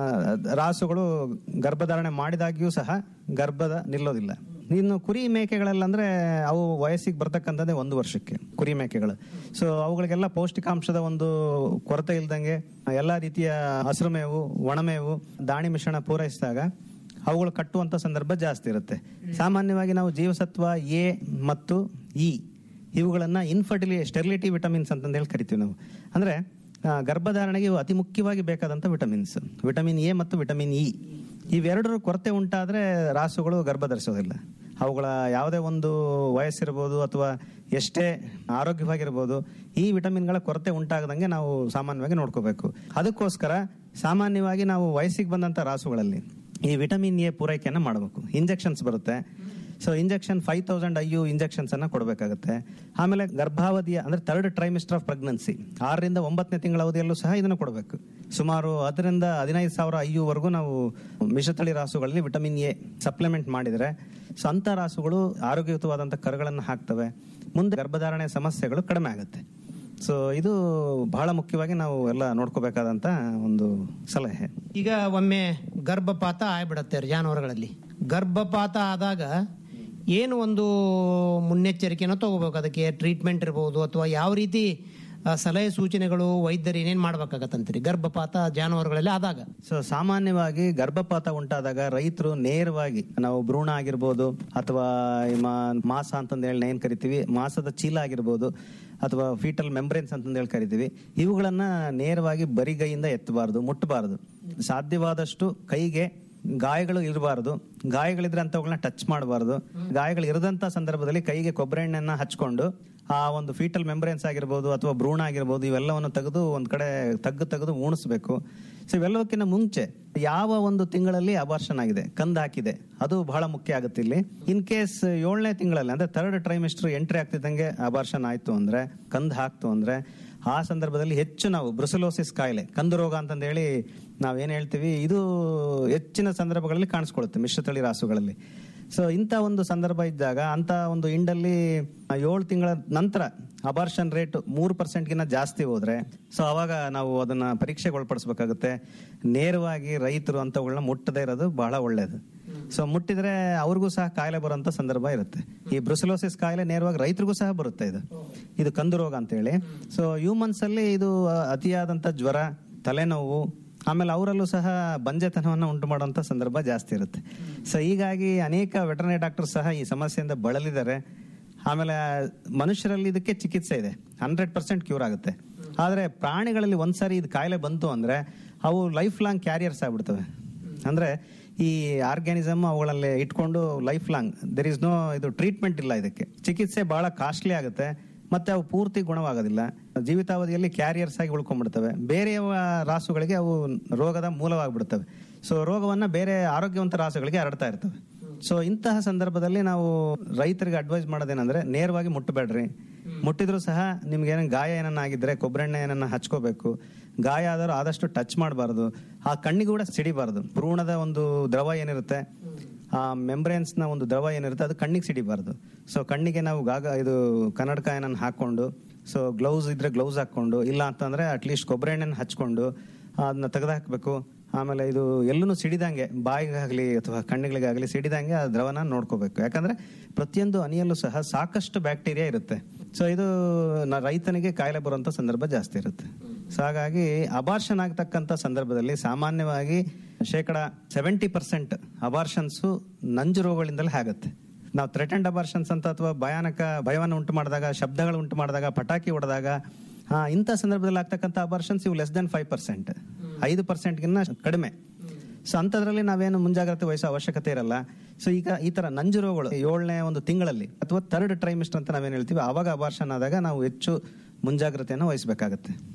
Speaker 12: ರಾಸುಗಳು ಗರ್ಭಧಾರಣೆ ಮಾಡಿದಾಗ್ಯೂ ಸಹ ಗರ್ಭದ ನಿಲ್ಲೋದಿಲ್ಲ ಇನ್ನು ಕುರಿ ಮೇಕೆಗಳಲ್ಲಂದ್ರೆ ಅವು ವಯಸ್ಸಿಗೆ ಬರ್ತಕ್ಕಂಥದ್ದೇ ಒಂದು ವರ್ಷಕ್ಕೆ ಕುರಿ ಮೇಕೆಗಳು ಸೊ ಅವುಗಳಿಗೆಲ್ಲ ಪೌಷ್ಟಿಕಾಂಶದ ಒಂದು ಕೊರತೆ ಇಲ್ದಂಗೆ ಎಲ್ಲಾ ರೀತಿಯ ಹಸಿರು ಮೇವು ಒಣಮೇವು ದಾಣಿ ಮಿಶ್ರಣ ಪೂರೈಸಿದಾಗ ಅವುಗಳು ಕಟ್ಟುವಂತ ಸಂದರ್ಭ ಜಾಸ್ತಿ ಇರುತ್ತೆ ಸಾಮಾನ್ಯವಾಗಿ ನಾವು ಜೀವಸತ್ವ ಎ ಮತ್ತು ಇ ಇವುಗಳನ್ನ ಇನ್ಫರ್ಟಿಲಿ ಸ್ಟೆರಿಲಿಟಿ ವಿಟಮಿನ್ಸ್ ಅಂತ ಹೇಳಿ ಕರಿತೀವಿ ನಾವು ಅಂದ್ರೆ ಆ, ಗರ್ಭಧಾರಣೆಗೆ ಇವು ಅತಿ ಮುಖ್ಯವಾಗಿ ಬೇಕಾದಂತ ವಿಟಮಿನ್ಸ್ ವಿಟಮಿನ್ ಎ ಮತ್ತು ವಿಟಮಿನ್ ಇ ಇವೆರಡರ ಕೊರತೆ ಉಂಟಾದ್ರೆ ರಾಸುಗಳು ಗರ್ಭ ಧರಿಸೋದಿಲ್ಲ ಅವುಗಳ ಯಾವುದೇ ಒಂದು ವಯಸ್ಸಿರ್ಬೋದು ಅಥವಾ ಎಷ್ಟೇ ಆರೋಗ್ಯವಾಗಿರ್ಬೋದು ಈ ವಿಟಮಿನ್ಗಳ ಕೊರತೆ ಉಂಟಾಗದಂಗೆ ನಾವು ಸಾಮಾನ್ಯವಾಗಿ ನೋಡ್ಕೋಬೇಕು ಅದಕ್ಕೋಸ್ಕರ ಸಾಮಾನ್ಯವಾಗಿ ನಾವು ವಯಸ್ಸಿಗೆ ಬಂದಂತ ರಾಸುಗಳಲ್ಲಿ ಈ ವಿಟಮಿನ್ ಎ ಪೂರೈಕೆಯನ್ನು ಮಾಡಬೇಕು ಇಂಜೆಕ್ಷನ್ಸ್ ಬರುತ್ತೆ so injection five thousand I U injections ಅನ್ನ ಕೊಡಬೇಕಾಗುತ್ತೆ ಆಮೇಲೆ ಗರ್ಭಾವಧಿಯ ಅಂದ್ರೆ ಥರ್ಡ್ ಟ್ರೈಮಿಸ್ಟರ್ ಆಫ್ ಪ್ರೆಗ್ನೆನ್ಸಿ ಆರರಿಂದ ಒಂಬತ್ತನೇ ತಿಂಗಳ ಅವಧಿಯಲ್ಲೂ ಸಹ ಇದನ್ನು ಕೊಡಬೇಕು ಸುಮಾರು ಹತ್ತರಿಂದ ಹದಿನೈದು ಸಾವಿರ ಐ ವರೆಗೂ ನಾವು ಮಿಶ್ರತಳಿ ರಾಸುಗಳಲ್ಲಿ ವಿಟಮಿನ್ ಎ ಸಪ್ಲಿಮೆಂಟ್ ಮಾಡಿದರೆ ಸೊ ಅಂತ ರಾಸುಗಳು ಆರೋಗ್ಯಯುತವಾದಂಥ ಕರುಗಳನ್ನು ಹಾಕ್ತವೆ ಮುಂದೆ ಗರ್ಭಧಾರಣೆ ಸಮಸ್ಯೆಗಳು ಕಡಿಮೆ ಆಗುತ್ತೆ ಸೊ ಇದು ಬಹಳ ಮುಖ್ಯವಾಗಿ ನಾವು ಎಲ್ಲ ನೋಡ್ಕೋಬೇಕಾದಂತ ಒಂದು ಸಲಹೆ
Speaker 11: ಈಗ ಒಮ್ಮೆ ಗರ್ಭಪಾತ ಆಗ್ಬಿಡತ್ತೆ ಜಾನುವಾರುಗಳಲ್ಲಿ ಗರ್ಭಪಾತ ಆದಾಗ ಏನು ಒಂದು ಮುನ್ನೆಚ್ಚರಿಕೆನ ತಗೋಬೇಕು ಅದಕ್ಕೆ ಟ್ರೀಟ್ಮೆಂಟ್ ಇರ್ಬೋದು ಅಥವಾ ಯಾವ ರೀತಿ ಆ, ಸಲಹೆ ಸೂಚನೆಗಳು ವೈದ್ಯರು ಏನೇನ್ ಮಾಡ್ಬೇಕಾಗತ್ತಂತೀರಿ ಗರ್ಭಪಾತ ಜಾನುವಾರುಗಳಲ್ಲಿ ಆದಾಗ
Speaker 12: ಸೊ ಸಾಮಾನ್ಯವಾಗಿ ಗರ್ಭಪಾತ ಉಂಟಾದಾಗ ರೈತರು ನೇರವಾಗಿ ನಾವು ಭ್ರೂಣ ಆಗಿರ್ಬೋದು ಅಥವಾ ಈ ಮಾ- ಮಾಸ ಅಂತಂದು ಹೇಳಿ ಏನ್ ಕರಿತೀವಿ ಮಾಸದ ಚೀಲ ಆಗಿರ್ಬೋದು ಅಥವಾ ಫೀಟಲ್ ಮೆಂಬ್ರೇನ್ಸ್ ಅಂತಂದು ಹೇಳಿ ಕರಿತೀವಿ ಇವುಗಳನ್ನ ನೇರವಾಗಿ ಬರಿಗೈಯಿಂದ ಎತ್ತಬಾರದು ಮುಟ್ಟಬಾರದು ಸಾಧ್ಯವಾದಷ್ಟು ಕೈಗೆ ಗಾಯಗಳು ಇರಬಾರದು ಗಾಯಗಳಿದ್ರೆ ಅಂತವುಗಳನ್ನ ಟಚ್ ಮಾಡಬಾರದು ಗಾಯಗಳು ಇರದಂತ ಸಂದರ್ಭದಲ್ಲಿ ಕೈಗೆ ಕೊಬ್ಬರಿ ಎಣ್ಣೆಯನ್ನ ಹಚ್ಕೊಂಡು ಆ ಒಂದು ಫೀಟಲ್ ಮೆಂಬ್ರೇನ್ಸ್ ಆಗಿರ್ಬೋದು ಅಥವಾ ಭ್ರೂಣ ಆಗಿರ್ಬೋದು ಇವೆಲ್ಲವನ್ನು ತೆಗೆದು ಒಂದ್ ಕಡೆ ತಗ್ಗು ತೆಗೆದು ಉಣಿಸ್ಬೇಕು ಸೊ ಇವೆಲ್ಲಕ್ಕಿಂತ ಮುಂಚೆ ಯಾವ ಒಂದು ತಿಂಗಳಲ್ಲಿ ಅಬಾರ್ಷನ್ ಆಗಿದೆ ಕಂದ್ ಹಾಕಿದೆ ಅದು ಬಹಳ ಮುಖ್ಯ ಆಗುತ್ತೆ ಇಲ್ಲಿ ಇನ್ ಕೇಸ್ ಏಳನೇ ತಿಂಗಳಲ್ಲಿ ಅಂದ್ರೆ ಥರ್ಡ್ ಟ್ರೈಮಿಸ್ಟರ್ ಎಂಟ್ರಿ ಆಗ್ತಿದ್ದಂಗೆ ಅಬಾರ್ಷನ್ ಆಯ್ತು ಅಂದ್ರೆ ಕಂದ್ ಹಾಕ್ತು ಅಂದ್ರೆ ಆ ಸಂದರ್ಭದಲ್ಲಿ ಹೆಚ್ಚು ನಾವು ಬ್ರುಸಲೋಸಿಸ್ ಕಾಯಿಲೆ ಕಂದು ರೋಗ ಅಂತಂದು ಹೇಳಿ ನಾವೇನ್ ಹೇಳ್ತೀವಿ ಇದು ಹೆಚ್ಚಿನ ಸಂದರ್ಭಗಳಲ್ಲಿ ಕಾಣಿಸ್ಕೊಳ್ಳುತ್ತೆ ಮಿಶ್ರತಳಿ ರಾಸುಗಳಲ್ಲಿ ಸೊ ಇಂಥ ಒಂದು ಸಂದರ್ಭ ಇದ್ದಾಗ ಅಂತ ಒಂದು ಇಂಡಲ್ಲಿ ಏಳು ತಿಂಗಳ ನಂತರ ಅಬಾರ್ಷನ್ ರೇಟ್ ಮೂರು ಪರ್ಸೆಂಟ್ಗಿನ್ನ ಜಾಸ್ತಿ ಹೋದ್ರೆ ಸೊ ಅವಾಗ ನಾವು ಅದನ್ನ ಪರೀಕ್ಷೆಗೆ ಒಳಪಡಿಸ್ಬೇಕಾಗುತ್ತೆ ನೇರವಾಗಿ ರೈತರು ಅಂತವುಗಳನ್ನ ಮುಟ್ಟದೇ ಇರೋದು ಬಹಳ ಒಳ್ಳೇದು ಸೊ ಮುಟ್ಟಿದ್ರೆ ಅವ್ರಿಗೂ ಸಹ ಕಾಯಿಲೆ ಬರುವಂತ ಸಂದರ್ಭ ಇರುತ್ತೆ ಈ ಬ್ರುಸಲೋಸಿಸ್ ಕಾಯಿಲೆ ನೇರವಾಗಿ ರೈತರಿಗೂ ಸಹ ಬರುತ್ತೆ ಇದು ಇದು ಕಂದು ರೋಗ ಅಂತ ಹೇಳಿ ಸೊ ಹ್ಯೂಮನ್ಸ್ ಅಲ್ಲಿ ಇದು ಅ, ಅತಿಯಾದಂತ ಜ್ವರ ತಲೆನೋವು ಆಮೇಲೆ ಅವರಲ್ಲೂ ಸಹ ಬಂಜೆತನವನ್ನು ಉಂಟು ಮಾಡುವಂತ ಸಂದರ್ಭ ಜಾಸ್ತಿ ಇರುತ್ತೆ ಸೊ ಹೀಗಾಗಿ ಅನೇಕ ವೆಟರ್ನರಿ ಡಾಕ್ಟರ್ ಸಹ ಈ ಸಮಸ್ಯೆಯಿಂದ ಬಳಲಿದ್ದಾರೆ ಆಮೇಲೆ ಮನುಷ್ಯರಲ್ಲಿ ಇದಕ್ಕೆ ಚಿಕಿತ್ಸೆ ಇದೆ ಹಂಡ್ರೆಡ್ ಪರ್ಸೆಂಟ್ ಕ್ಯೂರ್ ಆಗುತ್ತೆ ಆದ್ರೆ ಪ್ರಾಣಿಗಳಲ್ಲಿ ಒಂದ್ಸಾರಿ ಇದು ಕಾಯಿಲೆ ಬಂತು ಅಂದ್ರೆ ಅವು ಲೈಫ್ ಲಾಂಗ್ ಕ್ಯಾರಿಯರ್ಸ್ ಆಗ್ಬಿಡ್ತವೆ ಅಂದ್ರೆ ಈ ಆರ್ಗ್ಯಾನಿಸಮ್ ಅವುಗಳಲ್ಲಿ ಇಟ್ಕೊಂಡು life long there is no ಇದು ಟ್ರೀಟ್ಮೆಂಟ್ ಇಲ್ಲ ಇದಕ್ಕೆ ಚಿಕಿತ್ಸೆ ಬಹಳ ಕಾಸ್ಟ್ಲಿ ಆಗುತ್ತೆ ಮತ್ತೆ ಅವು ಪೂರ್ತಿ ಗುಣವಾಗೋದಿಲ್ಲ ಜೀವಿತಾವಧಿಯಲ್ಲಿ ಕ್ಯಾರಿಯರ್ಸ್ ಆಗಿ ಉಳ್ಕೊಂಡ್ಬಿಡ್ತವೆ ಬೇರೆ ರಾಸುಗಳಿಗೆ ಅವು ರೋಗದ ಮೂಲವಾಗ್ಬಿಡ್ತವೆ ಸೊ ರೋಗವನ್ನ ಬೇರೆ ಆರೋಗ್ಯವಂತ ರಾಸುಗಳಿಗೆ ಹರಡ್ತಾ ಇರ್ತವೆ ಸೊ ಇಂತಹ ಸಂದರ್ಭದಲ್ಲಿ ನಾವು ರೈತರಿಗೆ ಅಡ್ವೈಸ್ ಮಾಡೋದೇನಂದ್ರೆ ನೇರವಾಗಿ ಮುಟ್ಟಬೇಡ್ರಿ ಮುಟ್ಟಿದ್ರು ಸಹ ನಿಮ್ಗೆ ಏನೋ ಗಾಯ ಏನನ್ನ ಆಗಿದ್ರೆ ಕೊಬ್ಬರೆಣ್ಣೆ ಏನನ್ನ ಹಚ್ಕೋಬೇಕು ಗಾಯ ಆದರೂ ಆದಷ್ಟು ಟಚ್ ಮಾಡಬಾರ್ದು ಆ ಕಣ್ಣಿಗೂ ಕೂಡ ಸಿಡಿಬಾರ್ದು ಭ್ರೂಣದ ಒಂದು ದ್ರವ ಏನಿರುತ್ತೆ ಆ ಮೆಂಬ್ರೇನ್ಸ್ ನ ಒಂದು ದ್ರವ ಏನಿರುತ್ತೆ ಅದು ಕಣ್ಣಿಗೆ ಸಿಡಿಬಾರ್ದು ಸೊ ಕಣ್ಣಿಗೆ ನಾವು ಗಾಗ ಇದು ಕನ್ನಡಕ ಏನನ್ನ ಹಾಕೊಂಡು ಸೊ ಗ್ಲೌಸ್ ಇದ್ರೆ ಗ್ಲೌಸ್ ಹಾಕೊಂಡು ಇಲ್ಲ ಅಂತಂದ್ರೆ ಅಟ್ಲೀಸ್ಟ್ ಕೊಬ್ಬರಿ ಎಣ್ಣೆನ ಹಚ್ಕೊಂಡು ಅದನ್ನ ತೆಗೆದಾಕ್ಬೇಕು ಆಮೇಲೆ ಇದು ಎಲ್ಲೂ ಸಿಡಿದಂಗೆ ಬಾಯಿಗಾಗ್ಲಿ ಅಥವಾ ಕಣ್ಣಿಗಳಿಗಾಗ್ಲಿ ಸಿಡಿದಂಗೆ ಆ ದ್ರವನ ನೋಡ್ಕೋಬೇಕು ಯಾಕಂದ್ರೆ ಪ್ರತಿಯೊಂದು ಹನಿಯಲ್ಲೂ ಸಹ ಸಾಕಷ್ಟು ಬ್ಯಾಕ್ಟೀರಿಯಾ ಇರುತ್ತೆ ಸೊ ಇದು ನ- ರೈತನಿಗೆ ಕಾಯಿಲೆ ಬರುವಂತ ಸಂದರ್ಭ ಜಾಸ್ತಿ ಇರುತ್ತೆ ಸೊ ಹಾಗಾಗಿ ಅಬಾರ್ಷನ್ ಆಗ್ತಕ್ಕಂಥ ಸಂದರ್ಭದಲ್ಲಿ ಸಾಮಾನ್ಯವಾಗಿ ಶೇಕಡ ಸೆವೆಂಟಿ ಪರ್ಸೆಂಟ್ ಅಬಾರ್ಷನ್ಸು ನಂಜು ರೋಗಗಳಿಂದಲೇ ಆಗುತ್ತೆ ನಾವು ಥ್ರೆಟೆಂಡ್ ಅಬಾರ್ಷನ್ಸ್ ಅಂತ ಅಥವಾ ಭಯಾನಕ ಭಯವನ್ನು ಉಂಟು ಮಾಡಿದಾಗ ಶಬ್ದಗಳು ಉಂಟು ಮಾಡಿದಾಗ ಪಟಾಕಿ ಹೊಡೆದಾಗ ಆ, ಇಂಥ ಸಂದರ್ಭದಲ್ಲಿ ಆಗ್ತಕ್ಕಂಥ ಅಬಾರ್ಷನ್ಸ್ ಇವು ಲೆಸ್ ದೆನ್ ಫೈವ್ ಪರ್ಸೆಂಟ್ ಐದು ಪರ್ಸೆಂಟ್ಗಿನ್ನ ಕಡಿಮೆ ಸೊ ಅಂಥದ್ರಲ್ಲಿ ನಾವೇನು ಮುಂಜಾಗ್ರತೆ ವಹಿಸೋ ಅವಶ್ಯಕತೆ ಇರಲ್ಲ ಸೊ ಈಗ ಈ ತರ ನಂಜು ರೋಗಗಳು ಏಳನೇ ಒಂದು ತಿಂಗಳಲ್ಲಿ ಅಥವಾ ಥರ್ಡ್ ಟ್ರೈಮಿಸ್ಟರ್ ಅಂತ ನಾವೇನು ಹೇಳ್ತೀವಿ ಆವಾಗ ಅಬಾರ್ಷನ್ ಆದಾಗ ನಾವು ಹೆಚ್ಚು ಮುಂಜಾಗ್ರತೆಯನ್ನು ವಹಿಸಬೇಕಾಗತ್ತೆ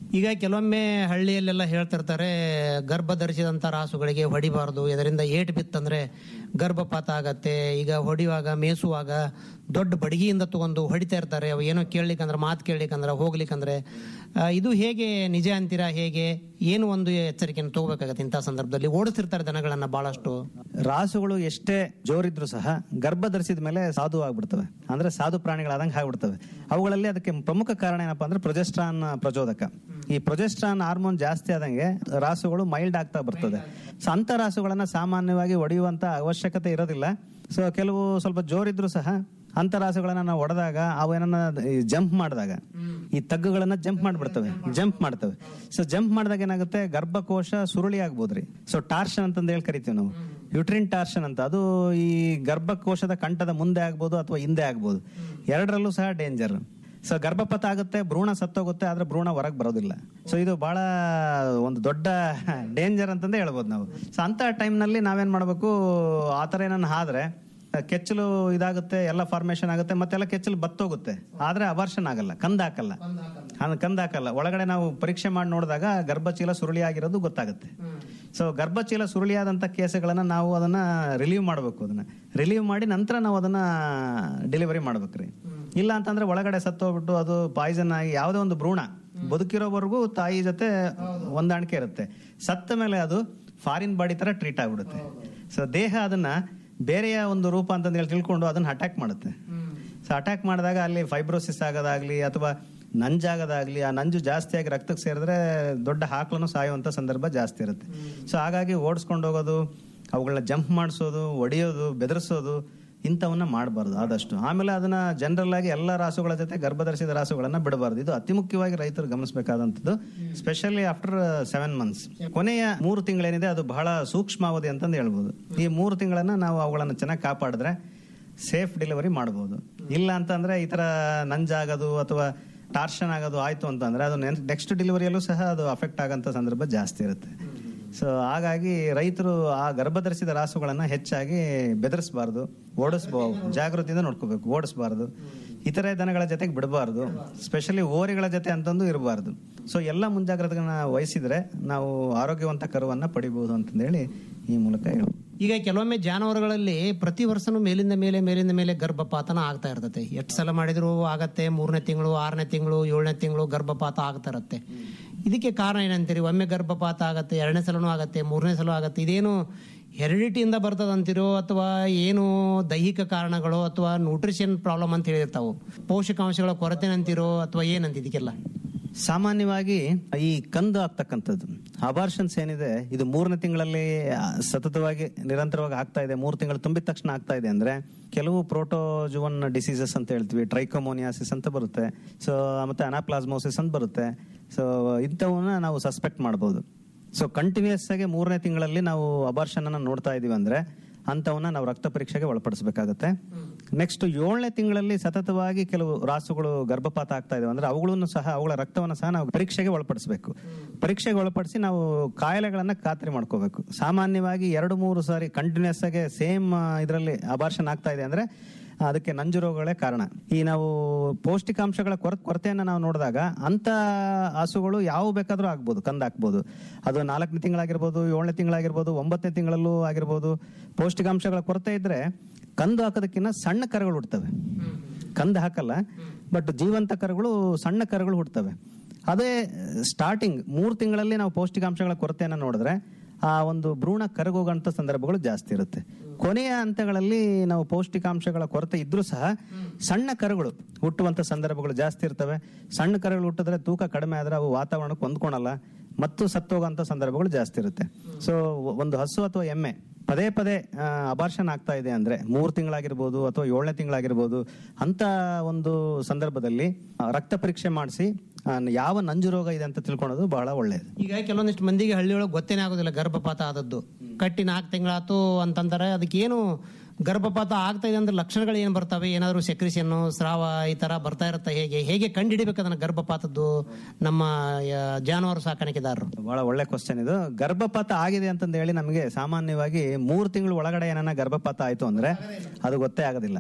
Speaker 11: ಈಗ ಕೆಲವೊಮ್ಮೆ ಹಳ್ಳಿಯಲ್ಲೆಲ್ಲ ಹೇಳ್ತಿರ್ತಾರೆ ಗರ್ಭ ಧರಿಸಿದಂತ ರಾಸುಗಳಿಗೆ ಹೊಡಿಬಾರ್ದು ಇದರಿಂದ ಏಟು ಬಿತ್ತಂದ್ರೆ ಗರ್ಭಪಾತ ಆಗತ್ತೆ ಈಗ ಹೊಡಿಯುವಾಗ ಮೇಸುವಾಗ ದೊಡ್ಡ ಬಡಗಿಯಿಂದ ತಗೊಂಡು ಹೊಡಿತಾ ಇರ್ತಾರೆ ಅವು ಏನೋ ಕೇಳಲಿಕ್ಕಂದ್ರೆ ಮಾತು ಕೇಳಲಿಕ್ಕಂದ್ರೆ ಹೋಗ್ಲಿಕ್ಕಂದ್ರೆ ಆ, ಇದು ಹೇಗೆ ನಿಜ ಅಂತೀರಾ ಹೇಗೆ ಏನು ಒಂದು ಎಚ್ಚರಿಕೆಯನ್ನು ತಗೋಬೇಕಾಗತ್ತೆ ಇಂಥ ಸಂದರ್ಭದಲ್ಲಿ ಓಡಿಸ್ತಿರ್ತಾರೆ ದನಗಳನ್ನ ಬಹಳಷ್ಟು
Speaker 12: ರಾಸುಗಳು ಎಷ್ಟೇ ಜೋರಿದ್ರು ಸಹ ಗರ್ಭ ಧರಿಸಿದ ಮೇಲೆ ಸಾಧು ಆಗ್ಬಿಡ್ತವೆ ಅಂದ್ರೆ ಸಾಧು ಪ್ರಾಣಿಗಳಾದಂಗೆ ಆಗ್ಬಿಡ್ತವೆ ಅವುಗಳಲ್ಲಿ ಅದಕ್ಕೆ ಪ್ರಮುಖ ಕಾರಣ ಏನಪ್ಪಾ ಅಂದ್ರೆ ಪ್ರೊಜೆಸ್ಟ್ರಾನ್ ಪ್ರಚೋದಕ ಈ ಪ್ರೊಜೆಸ್ಟ್ರಾನ್ ಹಾರ್ಮೋನ್ ಜಾಸ್ತಿ ಆದಂಗೆ ರಾಸುಗಳು ಮೈಲ್ಡ್ ಆಗ್ತಾ ಬರ್ತದೆ ಸೊ ಅಂತ ರಾಸುಗಳನ್ನ ಸಾಮಾನ್ಯವಾಗಿ ಹೊಡೆಯುವಂತ ಅವಶ್ಯಕತೆ ಇರೋದಿಲ್ಲ ಸೊ ಕೆಲವು ಸ್ವಲ್ಪ ಜೋರಿದ್ರು ಸಹ ಅಂತ ರಾಸುಗಳನ್ನ ನಾವು ಹೊಡೆದಾಗ ಅವು ಏನನ್ನ ಜಂಪ್ ಮಾಡಿದಾಗ ಈ ತಗ್ಗುಗಳನ್ನ ಜಂಪ್ ಮಾಡ್ಬಿಡ್ತವೆ ಜಂಪ್ ಮಾಡ್ತವೆ ಸೊ ಜಂಪ್ ಮಾಡಿದಾಗ ಏನಾಗುತ್ತೆ ಗರ್ಭಕೋಶ ಸುರುಳಿ ಆಗ್ಬೋದ್ರಿ ಸೊ ಟಾರ್ಷನ್ ಅಂತಂದು ಹೇಳಿ ಕರಿತೀವಿ ನಾವು ಯುಟ್ರಿನ್ ಟಾರ್ಷನ್ ಅಂತ ಅದು ಈ ಗರ್ಭಕೋಶದ ಕಂಠದ ಮುಂದೆ ಆಗ್ಬೋದು ಅಥವಾ ಹಿಂದೆ ಆಗ್ಬೋದು ಎರಡರಲ್ಲೂ ಸಹ ಡೇಂಜರ್ ಸೊ ಗರ್ಭಪಾತ ಆಗುತ್ತೆ ಭ್ರೂಣ ಸತ್ತೋಗುತ್ತೆ ಆದ್ರೆ ಭ್ರೂಣ ಹೊರಗೆ ಬರೋದಿಲ್ಲ ಸೊ ಇದು ಬಹಳ ಒಂದು ದೊಡ್ಡ ಡೇಂಜರ್ ಅಂತಂದೇ ಹೇಳ್ಬೋದು ನಾವು ಸೊ ಅಂತ ಟೈಮ್ನಲ್ಲಿ ನಾವೇನ್ ಮಾಡ್ಬೇಕು ಆ ಥರ ಏನನ್ನ ಆದ್ರೆ ಕೆಚ್ಚಲು ಇದಾಗುತ್ತೆ ಎಲ್ಲ ಫಾರ್ಮೇಶನ್ ಆಗುತ್ತೆ ಮತ್ತೆಲ್ಲ ಕೆಚ್ಚಲು ಬತ್ತೋಗುತ್ತೆ ಆದ್ರೆ ಅಬರ್ಷನ್ ಆಗಲ್ಲ ಕಂದ ಹಾಕಲ್ಲ ಹಂಗ್ ಕಂದ ಹಾಕಲ್ಲ ಒಳಗಡೆ ನಾವು ಪರೀಕ್ಷೆ ಮಾಡಿ ನೋಡಿದಾಗ ಗರ್ಭಚೀಲ ಸುರುಳಿ ಆಗಿರೋದು ಗೊತ್ತಾಗುತ್ತೆ ಸೊ ಗರ್ಭಚೀಲ ಸುರುಳಿಯಾದಂತ ಕೇಸುಗಳನ್ನ ನಾವು ಅದನ್ನ ರಿಲೀವ್ ಮಾಡಬೇಕು ಅದನ್ನ ರಿಲೀವ್ ಮಾಡಿ ನಂತರ ನಾವು ಅದನ್ನ ಡೆಲಿವರಿ ಮಾಡ್ಬೇಕ್ರಿ ಇಲ್ಲ ಅಂತಂದ್ರೆ ಒಳಗಡೆ ಸತ್ತೋಗ್ಬಿಟ್ಟು ಅದು ಪಾಯ್ಸನ್ ಆಗಿ ಯಾವುದೇ ಒಂದು ಭ್ರೂಣ ಬದುಕಿರೋವರೆಗೂ ತಾಯಿ ಜೊತೆ ಹೊಂದಾಣಿಕೆ ಇರುತ್ತೆ ಸತ್ತ ಮೇಲೆ ಅದು ಫಾರಿನ್ ಬಾಡಿ ತರ ಟ್ರೀಟ್ ಆಗ್ಬಿಡುತ್ತೆ ಸೊ ದೇಹ ಅದನ್ನ ಬೇರೆಯ ಒಂದು ರೂಪ ಅಂತ ಹೇಳಿ ತಿಳ್ಕೊಂಡು ಅದನ್ನ ಅಟ್ಯಾಕ್ ಮಾಡುತ್ತೆ ಸೊ ಅಟ್ಯಾಕ್ ಮಾಡಿದಾಗ ಅಲ್ಲಿ ಫೈಬ್ರೋಸಿಸ್ ಆಗೋದಾಗ್ಲಿ ಅಥವಾ ನಂಜಾಗೋದಾಗ್ಲಿ ಆ ನಂಜು ಜಾಸ್ತಿ ಆಗಿ ರಕ್ತಕ್ಕೆ ಸೇರಿದ್ರೆ ದೊಡ್ಡ ಹಾಕ್ಲನ್ನು ಸಾಯುವಂತ ಸಂದರ್ಭ ಜಾಸ್ತಿ ಇರುತ್ತೆ ಸೊ ಹಾಗಾಗಿ ಓಡಿಸ್ಕೊಂಡು ಹೋಗೋದು ಅವುಗಳನ್ನ ಜಂಪ್ ಮಾಡಿಸೋದು ಒಡೆಯೋದು ಬೆದರಿಸೋದು ಇಂಥವನ್ನ ಮಾಡಬಾರ್ದು ಆದಷ್ಟು ಆಮೇಲೆ ಅದನ್ನ ಜನರಲ್ ಆಗಿ ಎಲ್ಲ ರಾಸುಗಳ ಜೊತೆ ಗರ್ಭಧರಿಸಿದ ರಾಸುಗಳನ್ನ ಬಿಡಬಾರ್ದು ಇದು ಅತಿ ಮುಖ್ಯವಾಗಿ ರೈತರು ಗಮನಿಸಬೇಕಾದಂಥದ್ದು ಸ್ಪೆಷಲಿ ಆಫ್ಟರ್ ಸೆವೆನ್ ಮಂತ್ಸ್ ಕೊನೆಯ ಮೂರು ತಿಂಗಳೇನಿದೆ ಅದು ಬಹಳ ಸೂಕ್ಷ್ಮಾವಧಿ ಅಂತಂದು ಹೇಳ್ಬೋದು ಈ ಮೂರು ತಿಂಗಳನ್ನ ನಾವು ಅವುಗಳನ್ನ ಚೆನ್ನಾಗಿ ಕಾಪಾಡಿದ್ರೆ ಸೇಫ್ ಡೆಲಿವರಿ ಮಾಡಬಹುದು ಇಲ್ಲ ಅಂತಂದ್ರೆ ಈ ತರ ನಂಜಾಗೋದು ಅಥವಾ ಟಾರ್ಷನ್ ಆಗೋದು ಆಯ್ತು ಅಂತಂದ್ರೆ ಅದು ನೆಕ್ಸ್ಟ್ ಡೆಲಿವರಿಯಲ್ಲೂ ಸಹ ಅದು ಅಫೆಕ್ಟ್ ಆಗಂತ ಸಂದರ್ಭ ಜಾಸ್ತಿ ಇರುತ್ತೆ ಸೊ ಹಾಗಾಗಿ ರೈತರು ಆ ಗರ್ಭಧರಿಸಿದ ರಾಸುಗಳನ್ನ ಹೆಚ್ಚಾಗಿ ಬೆದರಿಸಬಾರ್ದು ಓಡಿಸ್ಬೋದು ಜಾಗೃತಿಯಿಂದ ನೋಡ್ಕೋಬೇಕು ಓಡಿಸಬಾರ್ದು ಇತರೆ ದನಗಳ ಜೊತೆಗೆ ಬಿಡಬಾರ್ದು ಸ್ಪೆಷಲಿ ಓರಿಗಳ ಜೊತೆ ಅಂತಂದು ಇರಬಾರ್ದು ಸೊ ಎಲ್ಲ ಮುಂಜಾಗ್ರತೆಗಳನ್ನ ವಹಿಸಿದ್ರೆ ನಾವು ಆರೋಗ್ಯವಂತ ಕರುವನ್ನ ಪಡಿಬಹುದು ಅಂತಂದೇಳಿ ಈ ಮೂಲಕ ಹೇಳು
Speaker 11: ಈಗ ಕೆಲವೊಮ್ಮೆ ಜಾನುವಾರುಗಳಲ್ಲಿ ಪ್ರತಿ ವರ್ಷನೂ ಮೇಲಿಂದ ಮೇಲೆ ಮೇಲಿಂದ ಮೇಲೆ ಗರ್ಭಪಾತನ ಆಗ್ತಾ ಇರ್ತತೆ ಎಷ್ಟು ಸಲ ಮಾಡಿದ್ರು ಆಗತ್ತೆ ಮೂರನೇ ತಿಂಗಳು ಆರನೇ ತಿಂಗಳು ಏಳನೇ ತಿಂಗಳು ಗರ್ಭಪಾತ ಆಗ್ತಾ ಇರತ್ತೆ ಇದಕ್ಕೆ ಕಾರಣ ಏನಂತೀರಿ ಒಮ್ಮೆ ಗರ್ಭಪಾತ ಆಗತ್ತೆ ಎರಡನೇ ಸಲನೂ ಆಗತ್ತೆ ಮೂರನೇ ಸಲ ಆಗತ್ತೆ ಇದೇನು ಹೆರಿಡಿಟಿಯಿಂದ ಬರ್ತದಂತೀರೋ ಅಥವಾ ಏನು ದೈಹಿಕ ಕಾರಣಗಳು ಅಥವಾ ನ್ಯೂಟ್ರಿಷನ್ ಪ್ರಾಬ್ಲಮ್ ಅಂತ ಹೇಳಿರ್ತಾವು ಪೋಷಕಾಂಶಗಳ ಕೊರತೆ ಅಂತೀರೋ ಅಥವಾ ಏನಂತ ಇದಕ್ಕೆಲ್ಲ
Speaker 12: ಸಾಮಾನ್ಯವಾಗಿ ಈ ಕಂದು ಆಗ್ತಕ್ಕಂಥದ್ದು ಅಬಾರ್ಷನ್ಸ್ ಏನಿದೆ ಇದು ಮೂರನೇ ತಿಂಗಳಲ್ಲಿ ಆ, ಸತತವಾಗಿ ನಿರಂತರವಾಗಿ ಆಗ್ತಾ ಇದೆ ಮೂರು ತಿಂಗಳು ತುಂಬಿದ ತಕ್ಷಣ ಆಗ್ತಾ ಇದೆ ಅಂದ್ರೆ ಕೆಲವು ಪ್ರೋಟೋಜುವನ್ ಡಿಸೀಸಸ್ ಅಂತ ಹೇಳ್ತೀವಿ ಟ್ರೈಕೋಮೋನಿಯಾಸಿಸ್ ಅಂತ ಬರುತ್ತೆ ಸೊ ಮತ್ತೆ ಅನಾಪ್ಲಾಸ್ಮೋಸಿಸ್ ಅಂತ ಬರುತ್ತೆ ಸೊ ಇಂಥವನ್ನ ನಾವು ಸಸ್ಪೆಕ್ಟ್ ಮಾಡಬಹುದು ಸೊ ಕಂಟಿನ್ಯೂಸ್ ಆಗಿ ಮೂರನೇ ತಿಂಗಳಲ್ಲಿ ನಾವು ಅಬಾರ್ಷನ್ ಅನ್ನ ನೋಡ್ತಾ ಇದೀವಿ ಅಂದ್ರೆ ಅಂತವನ್ನ ನಾವು ರಕ್ತ ಪರೀಕ್ಷೆಗೆ ಒಳಪಡಿಸಬೇಕಾಗುತ್ತೆ ನೆಕ್ಸ್ಟ್ ಏಳನೇ ತಿಂಗಳಲ್ಲಿ ಸತತವಾಗಿ ಕೆಲವು ರಾಸುಗಳು ಗರ್ಭಪಾತ ಆಗ್ತಾ ಇದಾವೆ ಅಂದ್ರೆ ಅವುಗಳನ್ನು ಸಹ ಅವುಗಳ ರಕ್ತವನ್ನು ಸಹ ನಾವು ಪರೀಕ್ಷೆಗೆ ಒಳಪಡಿಸಬೇಕು ಪರೀಕ್ಷೆಗೆ ಒಳಪಡಿಸಿ ನಾವು ಕಾಯಿಲೆಗಳನ್ನ ಖಾತ್ರಿ ಮಾಡ್ಕೋಬೇಕು ಸಾಮಾನ್ಯವಾಗಿ ಎರಡು ಮೂರು ಸಾರಿ ಕಂಟಿನ್ಯೂಸ್ ಆಗಿ ಸೇಮ್ ಇದರಲ್ಲಿ ಅಬಾರ್ಷನ್ ಆಗ್ತಾ ಇದೆ ಅಂದ್ರೆ ಅದಕ್ಕೆ ನಂಜು ರೋಗಗಳೇ ಕಾರಣ ಈ ನಾವು ಪೌಷ್ಟಿಕಾಂಶಗಳ ಕೊರ ಕೊರತೆಯನ್ನು ನಾವು ನೋಡಿದಾಗ ಅಂತ ಹಸುಗಳು ಯಾವ ಬೇಕಾದ್ರೂ ಆಗ್ಬೋದು ಕಂದ ಹಾಕ್ಬೋದು ಅದು ನಾಲ್ಕನೇ ತಿಂಗಳಾಗಿರ್ಬೋದು ಏಳನೇ ತಿಂಗಳಾಗಿರ್ಬೋದು ಒಂಬತ್ತನೇ ತಿಂಗಳಲ್ಲೂ ಆಗಿರ್ಬೋದು ಪೌಷ್ಟಿಕಾಂಶಗಳ ಕೊರತೆ ಇದ್ರೆ ಕಂದು ಹಾಕೋದಕ್ಕಿಂತ ಸಣ್ಣ ಕರುಗಳು ಹುಡ್ತವೆ ಕಂದು ಹಾಕಲ್ಲ ಬಟ್ ಜೀವಂತ ಕರುಗಳು ಸಣ್ಣ ಕರುಗಳು ಹುಡ್ತವೆ ಅದೇ ಸ್ಟಾರ್ಟಿಂಗ್ ಮೂರು ತಿಂಗಳಲ್ಲಿ ನಾವು ಪೌಷ್ಟಿಕಾಂಶಗಳ ಕೊರತೆಯನ್ನು ನೋಡಿದ್ರೆ ಆ ಒಂದು ಭ್ರೂಣ ಕರಗೋಗಂತ ಸಂದರ್ಭಗಳು ಜಾಸ್ತಿ ಇರುತ್ತೆ ಕೊನೆಯ ಹಂತಗಳಲ್ಲಿ ನಾವು ಪೌಷ್ಟಿಕಾಂಶಗಳ ಕೊರತೆ ಇದ್ರೂ ಸಹ ಸಣ್ಣ ಕರುಗಳು ಹುಟ್ಟುವಂತ ಸಂದರ್ಭಗಳು ಜಾಸ್ತಿ ಇರ್ತವೆ ಸಣ್ಣ ಕರುಗಳು ಹುಟ್ಟಿದ್ರೆ ತೂಕ ಕಡಿಮೆ ಆದ್ರೆ ಅವು ವಾತಾವರಣಕ್ಕೆ ಹೊಂದ್ಕೊಳಲ್ಲ ಮತ್ತು ಸತ್ತೋಗಂತ ಸಂದರ್ಭಗಳು ಜಾಸ್ತಿ ಇರುತ್ತೆ ಸೊ ಒಂದು ಹಸು ಅಥವಾ ಎಮ್ಮೆ ಪದೇ ಪದೇ ಅಬಾರ್ಷನ್ ಆಗ್ತಾ ಇದೆ ಅಂದ್ರೆ ಮೂರು ತಿಂಗಳಾಗಿರ್ಬೋದು ಅಥವಾ ಏಳನೇ ತಿಂಗಳಾಗಿರ್ಬೋದು ಅಂತ ಒಂದು ಸಂದರ್ಭದಲ್ಲಿ ಆ, ರಕ್ತ ಪರೀಕ್ಷೆ ಮಾಡಿಸಿ ಯಾವ ನಂಜು ರೋಗ ಇದೆ ಅಂತ ತಿಳ್ಕೊಳ್ಳೋದು ಬಹಳ ಒಳ್ಳೆಯದು
Speaker 11: ಈಗ ಕೆಲವೊಂದಿಷ್ಟು ಮಂದಿಗೆ ಹಳ್ಳಿಯೊಳಗೆ ಗೊತ್ತೇನೆ ಆಗೋದಿಲ್ಲ ಗರ್ಭಪಾತ ಆದದ್ದು ಕಟ್ಟಿ ನಾಲ್ಕು ತಿಂಗಳಾತು ಅಂತಂತಾರೆ ಅದಕ್ಕೆ ಏನು ಗರ್ಭಪಾತ ಆಗ್ತಾ ಇದೆ ಅಂದ್ರೆ ಲಕ್ಷಣಗಳು ಏನು ಬರ್ತವೆ ಏನಾದರೂ ಸೆಕ್ರಿಷನ್ ಸ್ರಾವ ಈ ತರ ಬರ್ತಾ ಇರುತ್ತೆ ಹೇಗೆ ಹೇಗೆ ಕಂಡುಹಿಡಿಬೇಕು ಅದನ್ನ ಗರ್ಭಪಾತದ್ದು ನಮ್ಮ ಆ, ಜಾನುವಾರು ಸಾಕಾಣಿಕೆದಾರರು
Speaker 12: ಬಹಳ ಒಳ್ಳೆ ಕ್ವಶನ್ ಇದು ಗರ್ಭಪಾತ ಆಗಿದೆ ಅಂತಂದು ಹೇಳಿ ನಮಗೆ ಸಾಮಾನ್ಯವಾಗಿ ಮೂರು ತಿಂಗಳು ಒಳಗಡೆ ಏನನ್ನ ಗರ್ಭಪಾತ ಆಯ್ತು ಅಂದ್ರೆ ಅದು ಗೊತ್ತೇ ಆಗೋದಿಲ್ಲ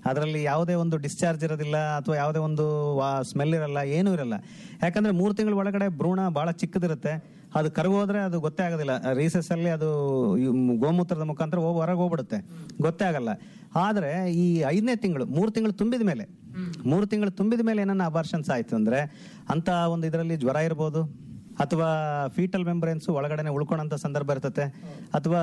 Speaker 12: ಅದರಲ್ಲಿ ಯಾವುದೇ ಒಂದು ಡಿಸ್ಚಾರ್ಜ್ ಇರೋದಿಲ್ಲ ಅಥವಾ ಯಾವುದೇ ಒಂದು ಸ್ಮೆಲ್ ಇರಲ್ಲ ಏನೂ ಇರಲ್ಲ ಯಾಕಂದ್ರೆ ಮೂರು ತಿಂಗಳ ಒಳಗಡೆ ಭ್ರೂಣ ಬಹಳ ಚಿಕ್ಕದಿರುತ್ತೆ ಅದು ಕರಗೋದ್ರೆ ಅದು ಗೊತ್ತೇ ಆಗೋದಿಲ್ಲ ರೀಸಸ್ ಅಲ್ಲಿ ಅದು ಈ ಗೋಮೂತ್ರದ ಮುಖಾಂತರ ಹೋಗಿ ಹೊರಗೆ ಹೋಗ್ಬಿಡುತ್ತೆ ಗೊತ್ತೇ ಆಗಲ್ಲ ಆದ್ರೆ ಈ ಐದನೇ ತಿಂಗಳು ಮೂರು ತಿಂಗಳು ತುಂಬಿದ ಮೇಲೆ ಮೂರು ತಿಂಗಳು ತುಂಬಿದ ಮೇಲೆ ಏನನ್ನ ಅಬಾರ್ಷನ್ಸ್ ಆಯ್ತು ಅಂದ್ರೆ ಅಂತ ಒಂದು ಇದರಲ್ಲಿ ಜ್ವರ ಇರ್ಬೋದು ಅಥವಾ ಫೀಟಲ್ ಮೆಂಬ್ರೇನ್ಸ್ ಒಳಗಡೆನೆ ಉಳ್ಕೊಳಂತ ಸಂದರ್ಭ ಇರ್ತತೆ ಅಥವಾ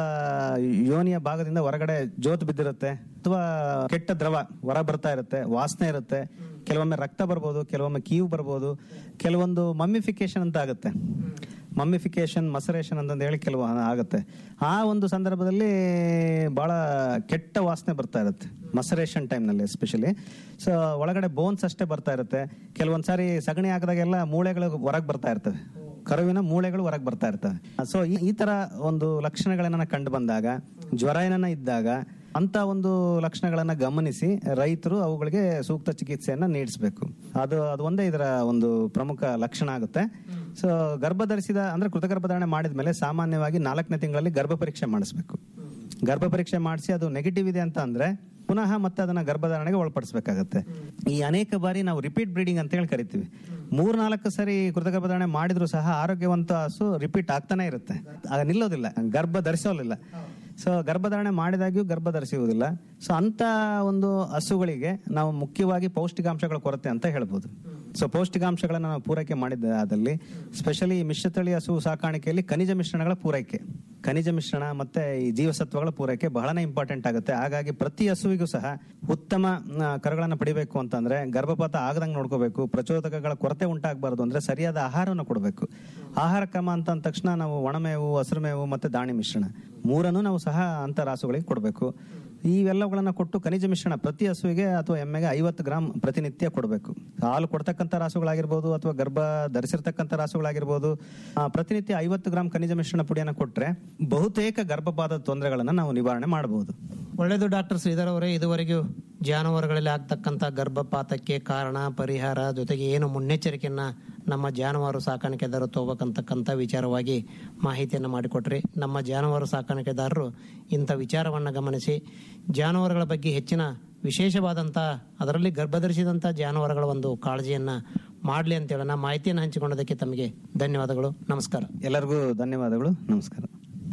Speaker 12: ಯೋನಿಯ ಭಾಗದಿಂದ ಹೊರಗಡೆ ಜೋತ್ ಬಿದ್ದಿರುತ್ತೆ ಅಥವಾ ಕೆಟ್ಟ ದ್ರವ ಹೊರ ಬರ್ತಾ ಇರುತ್ತೆ ವಾಸನೆ ಇರುತ್ತೆ ಕೆಲವೊಮ್ಮೆ ರಕ್ತ ಬರ್ಬೋದು ಕೆಲವೊಮ್ಮೆ ಕೀವು ಬರ್ಬೋದು ಕೆಲವೊಂದು ಮಮ್ಮಿಫಿಕೇಶನ್ ಅಂತ ಆಗುತ್ತೆ ಮಮ್ಮಿಫಿಕೇಶನ್ ಮಸರೇಷನ್ ಅಂತಂದು ಹೇಳಿ ಕೆಲವು ಆಗುತ್ತೆ ಆ ಒಂದು ಸಂದರ್ಭದಲ್ಲಿ ಬಹಳ ಕೆಟ್ಟ ವಾಸನೆ ಬರ್ತಾ ಇರುತ್ತೆ ಮಸರೇಷನ್ ಟೈಮ್ನಲ್ಲಿ ಎಸ್ಪೆಷಲಿ ಸೊ ಒಳಗಡೆ ಬೋನ್ಸ್ ಅಷ್ಟೇ ಬರ್ತಾ ಇರುತ್ತೆ ಕೆಲವೊಂದ್ಸಾರಿ ಸಗಣಿ ಹಾಕಿದಾಗೆಲ್ಲ ಮೂಳೆಗಳು ಹೊರಗೆ ಬರ್ತಾ ಇರ್ತವೆ ಕರುವಿನ ಮೂಳೆಗಳು ಹೊರಗೆ ಬರ್ತಾ ಇರ್ತವೆ ಸೊ ಈ ತರ ಒಂದು ಲಕ್ಷಣಗಳನ್ನ ಕಂಡು ಬಂದಾಗ ಜ್ವರ ಏನನ್ನ ಇದ್ದಾಗ ಅಂತ ಒಂದು ಲಕ್ಷಣಗಳನ್ನ ಗಮನಿಸಿ ರೈತರು ಅವುಗಳಿಗೆ ಸೂಕ್ತ ಚಿಕಿತ್ಸೆಯನ್ನ ನೀಡಿಸಬೇಕು ಅದು ಅದು ಒಂದೇ ಇದರ ಒಂದು ಪ್ರಮುಖ ಲಕ್ಷಣ ಆಗುತ್ತೆ ಸೊ ಗರ್ಭ ಧರಿಸಿದ ಅಂದ್ರೆ ಕೃತಕ ಗರ್ಭಧಾರಣೆ ಮಾಡಿದ ಮೇಲೆ ಸಾಮಾನ್ಯವಾಗಿ ನಾಲ್ಕನೇ ತಿಂಗಳಲ್ಲಿ ಗರ್ಭ ಪರೀಕ್ಷೆ ಮಾಡಿಸ್ಬೇಕು ಗರ್ಭ ಪರೀಕ್ಷೆ ಮಾಡಿಸಿ ಅದು ನೆಗೆಟಿವ್ ಇದೆ ಅಂತ ಅಂದ್ರೆ ಪುನಃ ಮತ್ತೆ ಅದನ್ನ ಗರ್ಭಧಾರಣೆಗೆ ಒಳಪಡಿಸಬೇಕಾಗತ್ತೆ ಈ ಅನೇಕ ಬಾರಿ ನಾವು ರಿಪೀಟ್ ಬ್ರೀಡಿಂಗ್ ಅಂತ ಹೇಳಿ ಕರಿತೀವಿ ಮೂರ್ನಾಲ್ಕು ಸರಿ ಕೃತಕ ಗರ್ಭಧಾರಣೆ ಮಾಡಿದ್ರು ಸಹ ಆರೋಗ್ಯವಂತ ಹಸು ರಿಪೀಟ್ ಆಗ್ತಾನೆ ಇರುತ್ತೆ ಆಗ ನಿಲ್ಲೋದಿಲ್ಲ ಗರ್ಭ ಧರಿಸೋಲಿಲ್ಲ ಸೊ ಗರ್ಭಧಾರಣೆ ಮಾಡಿದಾಗ್ಯೂ ಗರ್ಭ ಧರಿಸುವುದಿಲ್ಲ ಸೊ ಅಂತ ಒಂದು ಹಸುಗಳಿಗೆ ನಾವು ಮುಖ್ಯವಾಗಿ ಪೌಷ್ಟಿಕಾಂಶಗಳ ಕೊರತೆ ಅಂತ ಹೇಳ್ಬೋದು ಸೊ ಪೌಷ್ಟಿಕಾಂಶಗಳನ್ನ ನಾವು ಪೂರೈಕೆ ಮಾಡಿದ್ದಾದಲ್ಲಿ ಸ್ಪೆಷಲಿ ಮಿಶ್ರತಳಿ ಹಸು ಸಾಕಾಣಿಕೆಯಲ್ಲಿ ಖನಿಜ ಮಿಶ್ರಣಗಳ ಪೂರೈಕೆ ಖನಿಜ ಮಿಶ್ರಣ ಮತ್ತೆ ಈ ಜೀವಸತ್ವಗಳ ಪೂರೈಕೆ ಬಹಳನೇ ಇಂಪಾರ್ಟೆಂಟ್ ಆಗುತ್ತೆ ಹಾಗಾಗಿ ಪ್ರತಿ ಹಸುವಿಗೂ ಸಹ ಉತ್ತಮ ಆ, ಕರುಗಳನ್ನ ಪಡಿಬೇಕು ಅಂತಂದ್ರೆ ಗರ್ಭಪಾತ ಆಗದಂಗೆ ನೋಡ್ಕೋಬೇಕು ಪ್ರಚೋದಕಗಳ ಕೊರತೆ ಉಂಟಾಗಬಾರದು ಅಂದ್ರೆ ಸರಿಯಾದ ಆಹಾರವನ್ನು ಕೊಡಬೇಕು ಆಹಾರ ಕ್ರಮ ಅಂತ ಅಂದ ತಕ್ಷಣ ನಾವು ಒಣಮೇವು ಹಸಿರು ಮೇವು ಮತ್ತೆ ದಾಣಿ ಮಿಶ್ರಣ ಮೂರನ್ನು ನಾವು ಸಹ ಅಂತ ರಾಸುಗಳಿಗೆ ಕೊಡಬೇಕು ಇವೆಲ್ಲವುಗಳನ್ನ ಕೊಟ್ಟು ಖನಿಜ ಮಿಶ್ರಣ ಪ್ರತಿ ಹಸುವಿಗೆ ಅಥವಾ ಎಮ್ಮೆಗೆ ಐವತ್ತು ಗ್ರಾಮ್ ಪ್ರತಿನಿತ್ಯ ಕೊಡಬೇಕು ಹಾಲು ಕೊಡ್ತಕ್ಕಂಥ ರಾಸುಗಳಾಗಿರ್ಬೋದು ಅಥವಾ ಗರ್ಭ ಧರಿಸಿರ್ತಕ್ಕಂಥ ರಾಸುಗಳಾಗಿರ್ಬೋದು ಆ, ಪ್ರತಿನಿತ್ಯ ಐವತ್ತು ಗ್ರಾಮ್ ಖನಿಜ ಮಿಶ್ರಣ ಪುಡಿಯನ್ನು ಕೊಟ್ರೆ ಬಹುತೇಕ ಗರ್ಭಪಾತದ ತೊಂದರೆಗಳನ್ನ ನಾವು ನಿವಾರಣೆ ಮಾಡಬಹುದು
Speaker 11: ಒಳ್ಳೆಯದು ಡಾಕ್ಟರ್ ಶ್ರೀಧರ್ ಅವರೇ ಇದುವರೆಗೂ ಜಾನುವಾರುಗಳಲ್ಲಿ ಆಗ್ತಕ್ಕಂಥ ಗರ್ಭಪಾತಕ್ಕೆ ಕಾರಣ ಪರಿಹಾರ ಜೊತೆಗೆ ಏನು ಮುನ್ನೆಚ್ಚರಿಕೆಯನ್ನ ನಮ್ಮ ಜಾನುವಾರು ಸಾಕಾಣಿಕೆದಾರರು ತಗೋಬೇಕಂತಕ್ಕಂಥ ವಿಚಾರವಾಗಿ ಮಾಹಿತಿಯನ್ನು ಮಾಡಿಕೊಟ್ರಿ ನಮ್ಮ ಜಾನುವಾರು ಸಾಕಾಣಿಕೆದಾರರು ಇಂಥ ವಿಚಾರವನ್ನು ಗಮನಿಸಿ ಜಾನುವಾರುಗಳ ಬಗ್ಗೆ ಹೆಚ್ಚಿನ ವಿಶೇಷವಾದಂಥ ಅದರಲ್ಲಿ ಗರ್ಭಧರಿಸಿದಂಥ ಜಾನುವಾರುಗಳ ಒಂದು ಕಾಳಜಿಯನ್ನ ಮಾಡಲಿ ಅಂತ ಹೇಳೋಣ ಮಾಹಿತಿಯನ್ನು ಹಂಚಿಕೊಂಡದಕ್ಕೆ ತಮಗೆ ಧನ್ಯವಾದಗಳು ನಮಸ್ಕಾರ
Speaker 12: ಎಲ್ಲರಿಗೂ ಧನ್ಯವಾದಗಳು ನಮಸ್ಕಾರ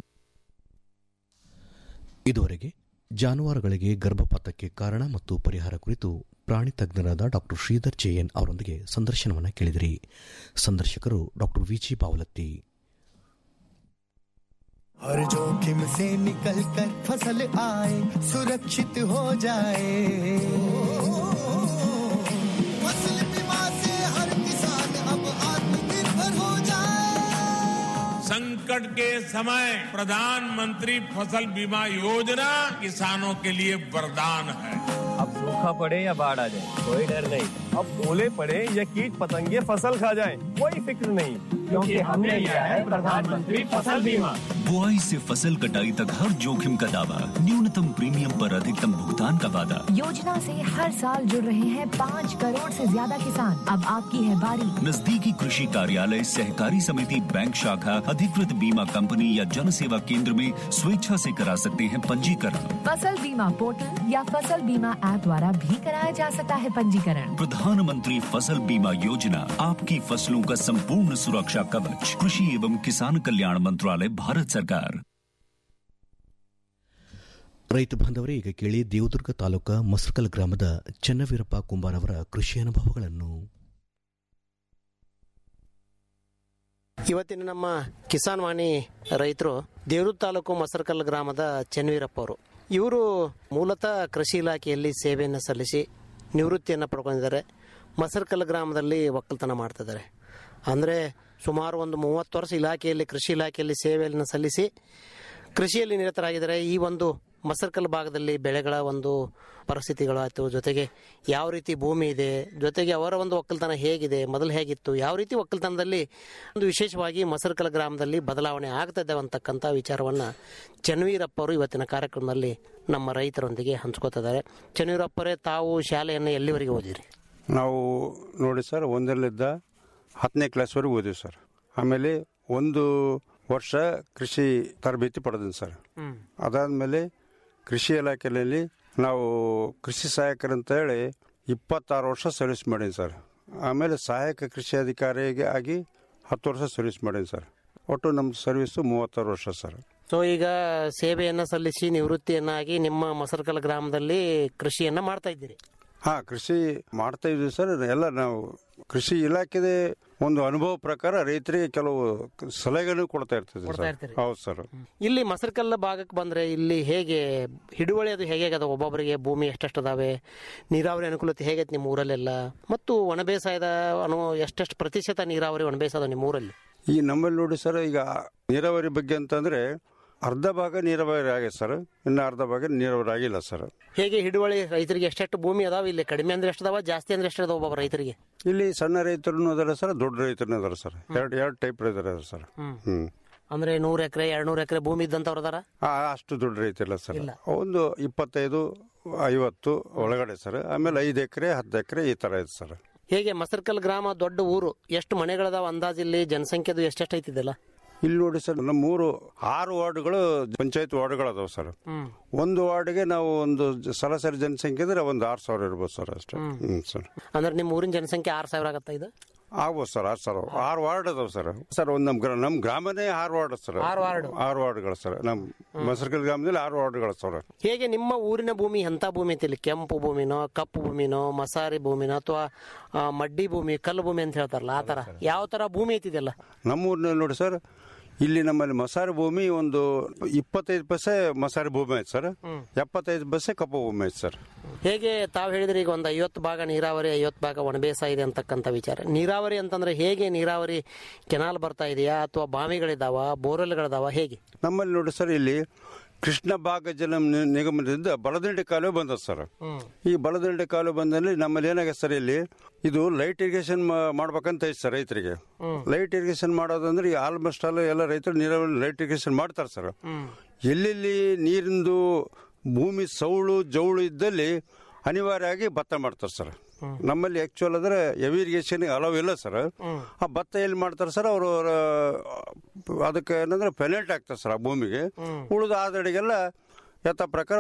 Speaker 6: ಇದುವರೆಗೆ ಜಾನುವಾರುಗಳಿಗೆ ಗರ್ಭಪಾತಕ್ಕೆ ಕಾರಣ ಮತ್ತು ಪರಿಹಾರ ಕುರಿತು ಪ್ರಾಣಿ ತಜ್ಞರಾದ ಡಾಕ್ಟರ್ ಶ್ರೀಧರ್ ಜೆಎನ್ ಅವರೊಂದಿಗೆ ಸಂದರ್ಶನವನ್ನು ಕೇಳಿದಿರಿ ಸಂದರ್ಶಕರು ಡಾಕ್ಟರ್ ವಿಜಿ ಬಾವಲತ್ತಿ
Speaker 10: हर जोखिम से निकल कर फसल आए सुरक्षित हो जाए फसल बीमा से हर किसान अब आत्मनिर्भर हो जाए
Speaker 13: संकट के समय प्रधानमंत्री फसल बीमा योजना किसानों के लिए वरदान है
Speaker 14: अब सूखा पड़े या बाढ़ आ जाए कोई डर नहीं अब ओले पड़े या कीट पतंगे फसल खा जाए कोई फिक्र नहीं क्योंकि हमने लिया है प्रधानमंत्री फसल बीमा
Speaker 15: बुआई से फसल कटाई तक हर जोखिम का दावा न्यूनतम प्रीमियम पर अधिकतम भुगतान का वादा
Speaker 16: योजना से हर साल जुड़ रहे हैं पाँच करोड़ से ज्यादा किसान अब आपकी है बारी
Speaker 15: नजदीकी कृषि कार्यालय सहकारी समिति बैंक शाखा अधिकृत बीमा कंपनी या जन सेवा केंद्र में स्वेच्छा से करा सकते हैं पंजीकरण
Speaker 16: फसल बीमा पोर्टल या फसल बीमा ऐप द्वारा भी कराया जा सकता है पंजीकरण
Speaker 15: प्रधानमंत्री फसल बीमा योजना आपकी फसलों का संपूर्ण सुरक्षा कवच कृषि एवं किसान कल्याण मंत्रालय भारत सरकार
Speaker 6: ರೈತ ಬಾಂಧವರೇ ಈಗ ಕೇಳಿ ದೇವದುರ್ಗ ತಾಲೂಕಾ ಮಸರ್ಕಲ್ ಗ್ರಾಮದ ಚೆನ್ನವೀರಪ್ಪ ಕುಂಬಾರ್ ಅವರ ಕೃಷಿ ಅನುಭವಗಳನ್ನು
Speaker 17: ಇವತ್ತಿನ ನಮ್ಮ ಕಿಸಾನ್ ವಾಣಿ ರೈತರು ದೇವೂರು ತಾಲೂಕು ಮಸರಕಲ್ ಗ್ರಾಮದ ಚೆನ್ನವೀರಪ್ಪ ಅವರು ಇವರು ಮೂಲತಃ ಕೃಷಿ ಇಲಾಖೆಯಲ್ಲಿ ಸೇವೆಯನ್ನು ಸಲ್ಲಿಸಿ ನಿವೃತ್ತಿಯನ್ನು ಪಡ್ಕೊಂಡಿದ್ದಾರೆ ಮಸರಕಲ್ ಗ್ರಾಮದಲ್ಲಿ ಒಕ್ಕಲ್ತನ ಮಾಡ್ತಿದ್ದಾರೆ ಅಂದರೆ ಸುಮಾರು ಒಂದು ಮೂವತ್ತು ವರ್ಷ ಇಲಾಖೆಯಲ್ಲಿ ಕೃಷಿ ಇಲಾಖೆಯಲ್ಲಿ ಸೇವೆಯನ್ನು ಸಲ್ಲಿಸಿ ಕೃಷಿಯಲ್ಲಿ ನಿರತರಾಗಿದ್ದಾರೆ ಈ ಒಂದು ಮಸರ್ಕಲ್ ಭಾಗದಲ್ಲಿ ಬೆಳೆಗಳ ಒಂದು ಪರಿಸ್ಥಿತಿಗಳಾಯಿತು ಜೊತೆಗೆ ಯಾವ ರೀತಿ ಭೂಮಿ ಇದೆ ಜೊತೆಗೆ ಅವರ ಒಂದು ಒಕ್ಕಲ್ತನ ಹೇಗಿದೆ ಮೊದಲು ಹೇಗಿತ್ತು ಯಾವ ರೀತಿ ಒಕ್ಕಲ್ತನದಲ್ಲಿ ಒಂದು ವಿಶೇಷವಾಗಿ ಮಸರ್ಕಲ್ ಗ್ರಾಮದಲ್ಲಿ ಬದಲಾವಣೆ ಆಗ್ತಾ ಇದ್ದಾವೆ ಅಂತಕ್ಕಂಥ ವಿಚಾರವನ್ನು ಚನ್ವೀರಪ್ಪ ಅವರು ಇವತ್ತಿನ ಕಾರ್ಯಕ್ರಮದಲ್ಲಿ ನಮ್ಮ ರೈತರೊಂದಿಗೆ ಹಂಚ್ಕೋತಿದ್ದಾರೆ ಚನ್ವೀರಪ್ಪರೇ ತಾವು ಶಾಲೆಯನ್ನು ಎಲ್ಲಿವರೆಗೆ ಓದಿರಿ
Speaker 18: ನಾವು ನೋಡಿ ಸರ್ ಒಂದರಲ್ಲಿದ್ದ ಹತ್ತನೇ ಕ್ಲಾಸ್ವರೆಗೂ ಓದಿವಿ ಸರ್ ಆಮೇಲೆ ಒಂದು ವರ್ಷ ಕೃಷಿ ತರಬೇತಿ ಪಡೆದಿನಿ ಸರ್ ಅದಾದಮೇಲೆ ಕೃಷಿ ಇಲಾಖೆಯಲ್ಲಿ ನಾವು ಕೃಷಿ ಸಹಾಯಕರಂತ ಹೇಳಿ ಇಪ್ಪತ್ತಾರು ವರ್ಷ ಸರ್ವಿಸ್ ಮಾಡೀನಿ ಸರ್ ಆಮೇಲೆ ಸಹಾಯಕ ಕೃಷಿ ಅಧಿಕಾರಿಗೆ ಆಗಿ ಹತ್ತು ವರ್ಷ ಸರ್ವಿಸ್ ಮಾಡೀನಿ ಸರ್ ಒಟ್ಟು ನಮ್ಮ ಸರ್ವಿಸು ಮೂವತ್ತಾರು ವರ್ಷ ಸರ್
Speaker 17: ಸೊ ಈಗ ಸೇವೆಯನ್ನ ಸಲ್ಲಿಸಿ ನಿವೃತ್ತಿಯನ್ನಾಗಿ ನಿಮ್ಮ ಮಸರ್ಕಲ್ ಗ್ರಾಮದಲ್ಲಿ ಕೃಷಿಯನ್ನ ಮಾಡ್ತಾ ಇದ್ದೀರಿ
Speaker 18: ಹಾ ಕೃಷಿ ಮಾಡ್ತಾ ಇದ್ವಿ ಸರ್ ಎಲ್ಲ ನಾವು ಕೃಷಿ ಇಲಾಖೆದೇ ಒಂದು ಅನುಭವ ಪ್ರಕಾರ ರೈತರಿಗೆ ಕೆಲವು ಸಲಹೆಗಳನ್ನು ಕೊಡ್ತಾ ಇರ್ತೀವಿ
Speaker 17: ಕೊಡ್ತಾ
Speaker 18: ಸರ್
Speaker 17: ಇರ್ತೀರಿ.
Speaker 18: ಹೌದು ಸರ್
Speaker 17: ಇಲ್ಲಿ ಮಸರ್ಕಲ್ ಭಾಗಕ್ಕೆ ಬಂದ್ರೆ ಇಲ್ಲಿ ಹೇಗೆ ಹಿಡುವಳಿ ಅದು ಹೇಗೆ ಅದ ಒಬ್ಬೊಬ್ಬರಿಗೆ ಭೂಮಿ ಎಷ್ಟೆಷ್ಟು ಅದಾವೆ ನೀರಾವರಿ ಅನುಕೂಲತೆ ಹೇಗೈತೆ ನಿಮ್ಮ ಊರಲ್ಲೆಲ್ಲ ಮತ್ತು ಒಣ ಬೇಸಾಯದ ಅನು ಎಷ್ಟೆಷ್ಟು ಪ್ರತಿಶತ ನೀರಾವರಿ ಒಣ ಬೇಸಾಯ ನಿಮ್ಮ ಊರಲ್ಲಿ
Speaker 18: ಈ ನಮ್ಮಲ್ಲಿ ನೋಡಿ ಸರ್ ಈಗ ನೀರಾವರಿ ಬಗ್ಗೆ ಅಂತಂದ್ರೆ ಅರ್ಧ ಭಾಗ ನೀರಾವರಿ ಆಗಿದೆ ಸರ್ ಇನ್ನು ಅರ್ಧ ಭಾಗ ನೀರಾವರಿ ಆಗಿಲ್ಲ ಸರ್
Speaker 17: ಹೇಗೆ ಹಿಡುವಳಿ ರೈತರಿಗೆ ಎಷ್ಟೆಷ್ಟು ಭೂಮಿ ಅದಾವ ಇಲ್ಲಿ ಕಡಿಮೆ ಅಂದ್ರೆ ಎಷ್ಟು ಅದಾವ ಜಾಸ್ತಿ ಅಂದ್ರೆ ಎಷ್ಟು ಅದಾವ ಒಬ್ಬೊಬ್ಬ ರೈತರಿಗೆ
Speaker 18: ಇಲ್ಲಿ ಸಣ್ಣ ರೈತರು ಅದಾರ ಸರ್ ದೊಡ್ಡ ರೈತರು ಅದಾರ ಸರ್ ಎರಡು ಎರಡು ಟೈಪ್ ಇದಾರೆ ಸರ್
Speaker 17: ಹ್ಮ್.
Speaker 18: ಹ್ಮ್
Speaker 17: ಅಂದ್ರೆ ನೂರ್ ಎಕರೆ ಎರಡ್ ನೂರ್ ಎಕರೆ ಭೂಮಿ ಇದ್ದಂತವ್ರು ಅದಾರ
Speaker 18: ಆ, ಅಷ್ಟು ದೊಡ್ಡ ರೈತಿಲ್ಲ ಸರ್ ಒಂದು ಇಪ್ಪತ್ತೈದು ಐವತ್ತು ಒಳಗಡೆ ಸರ್ ಆಮೇಲೆ ಐದು ಎಕರೆ ಹತ್ತು ಎಕರೆ ಈ ತರ ಇದೆ ಸರ್
Speaker 17: ಹೇಗೆ ಮಸರ್ಕಲ್ ಗ್ರಾಮ ದೊಡ್ಡ ಊರು ಎಷ್ಟು ಮನೆಗಳದಾವ ಅಂದಾಜಿಲ್ಲಿ ಜನಸಂಖ್ಯೆದು ಎಷ್ಟೆಷ್ಟು ಐತಿದೆಲ್ಲ
Speaker 18: ಇಲ್ಲಿ ನೋಡಿ ಸರ್ ನಮ್ಮ ಊರು ಆರು ವಾರ್ಡ್ಗಳು ಪಂಚಾಯತ್ ವಾರ್ಡ್ಗಳು ಅದಾವ ಸರ್
Speaker 17: ಹ್ಮ್.
Speaker 18: ಒಂದು ವಾರ್ಡ್ಗೆ ನಾವು ಒಂದು ಜ- ಸರಾಸರಿ ಜನಸಂಖ್ಯೆ ಅಂದ್ರೆ ಒಂದು ಆರು ಸಾವಿರ ಇರ್ಬೋದು ಸರ್ ಅಷ್ಟೇ ಹ್ಮ್ ಸರ್
Speaker 17: ಅಂದ್ರೆ ನಿಮ್ಮ ಊರಿನ ಜನಸಂಖ್ಯೆ ಆರ್ ಸಾವಿರ ಆಗತ್ತ ಇದು
Speaker 18: ಆಗ್ಬೋದು ಸರ್ ಆರು ಸಾವಿರ ಆರು ವಾರ್ಡ್ ಅದಾವ ಸರ್ ಸರ್ ಒಂದು ನಮ್ಮ ಗ್ರಾ ನಮ್ಮ ಗ್ರಾಮನೇ ಆರು ವಾರ್ಡ್ ಸರ್
Speaker 17: ಆರು ವಾರ್ಡ್.
Speaker 18: ಆರು ವಾರ್ಡ್ಗಳು ಸರ್ ನಮ್ಮ ಮಸರ್ಕಲ್ ಗ್ರಾಮದಲ್ಲಿ ಆರು ವಾರ್ಡ್ಗಳು ಸರ್
Speaker 17: ಹೇಗೆ ನಿಮ್ಮ ಊರಿನ ಭೂಮಿ ಎಂತ ಭೂಮಿ ಐತಿ ಇಲ್ಲಿ ಕೆಂಪು ಭೂಮಿನೋ ಕಪ್ಪು ಭೂಮಿನೋ ಮಸಾರಿ ಭೂಮಿನೋ ಅಥವಾ ಆ, ಮಡ್ಡಿ ಭೂಮಿ ಕಲ್ಲು ಭೂಮಿ ಅಂತ ಹೇಳ್ತಾರಲ್ಲ ಆ ತರ ಯಾವ ತರ ಭೂಮಿ ಐತಿದೆಲ್ಲ
Speaker 18: ನಮ್ಮ ಊರಿನಲ್ಲಿ ನೋಡಿ ಸರ್ ಇಲ್ಲಿ ನಮ್ಮಲ್ಲಿ ಮಸಾರಿ ಭೂಮಿ ಒಂದು ಇಪ್ಪತ್ತೈದು ಪೈಸೆ ಮಸಾರಿ ಭೂಮಿ ಐತೆ ಸರ್ ಎಪ್ಪತ್ತೈದು ಪೈಸೆ ಕಪ್ಪು ಭೂಮಿ ಐತೆ ಸರ್
Speaker 17: ಹೇಗೆ ತಾವು ಹೇಳಿದ್ರಿ ಈಗ ಒಂದು ಐವತ್ತು ಭಾಗ ನೀರಾವರಿ ಐವತ್ತು ಭಾಗ ಒಣಬೇಸಾಯ ಇದೆ ಅಂತಕ್ಕಂಥ ವಿಚಾರ ನೀರಾವರಿ ಅಂತಂದ್ರೆ ಹೇಗೆ ನೀರಾವರಿ ಕೆನಾಲ್ ಬರ್ತಾ ಇದೆಯಾ ಅಥವಾ ಬಾವಿಗಳಿದಾವ ಬೋರ್ವೆಲ್ಗಳಿದಾವ ಹೇಗೆ
Speaker 18: ನಮ್ಮಲ್ಲಿ ನೋಡಿ ಸರ್ ಇಲ್ಲಿ ಕೃಷ್ಣ ಭಾಗ ಜಲ ನಿ- ನಿಗಮದಿಂದ ಬಲದಂಡೆ ಕಾಲುವೆ ಬಂದದ ಸರ್ ಈ ಬಲದಂಡೆ ಕಾಲುವೆ ಬಂದಲ್ಲಿ ನಮ್ಮಲ್ಲಿ ಏನಾಗಿದೆ ಸರ್ ಇಲ್ಲಿ ಇದು ಲೈಟ್ ಇರಿಗೇಷನ್ ಮಾಡ್ಬೇಕಂತ ಐತೆ ಸರ್ ರೈತರಿಗೆ ಲೈಟ್ ಇರಿಗೇಷನ್ ಮಾಡೋದಂದ್ರೆ ಈ ಆಲ್ಮೋಸ್ಟ್ ಆಲ್ ಎಲ್ಲ ರೈತರು ನೀರಾವರಿ ಲೈಟ್ ಇರಿಗೇಷನ್ ಮಾಡ್ತಾರೆ ಸರ್ ಎಲ್ಲೆಲ್ಲಿ ನೀರಿಂದು ಭೂಮಿ ಸೌಳು ಜೌಳು ಇದ್ದಲ್ಲಿ ಅನಿವಾರ್ಯವಾಗಿ ಭತ್ತ ಮಾಡ್ತಾರೆ ಸರ್ ನಮ್ಮಲ್ಲಿ ಆಕ್ಚುಲ್ ಅಂದ್ರೆ ಹೆವಿ ಇರಿಗೇಷನ್ ಅಲವ್ ಇಲ್ಲ ಸರ್ ಆ ಭತ್ತ ಎಲ್ಲಿ ಮಾಡ್ತಾರೆ ಸರ್ ಅವರು ಅದಕ್ಕೆ ಏನಂದ್ರೆ ಪೆನಲ್ಟಿ ಆಗ್ತಾರೆ ಸರ್ ಆ ಭೂಮಿಗೆ ಉಳಿದ ಆದಡಿಗೆಲ್ಲ ಯಥ ಪ್ರಕಾರ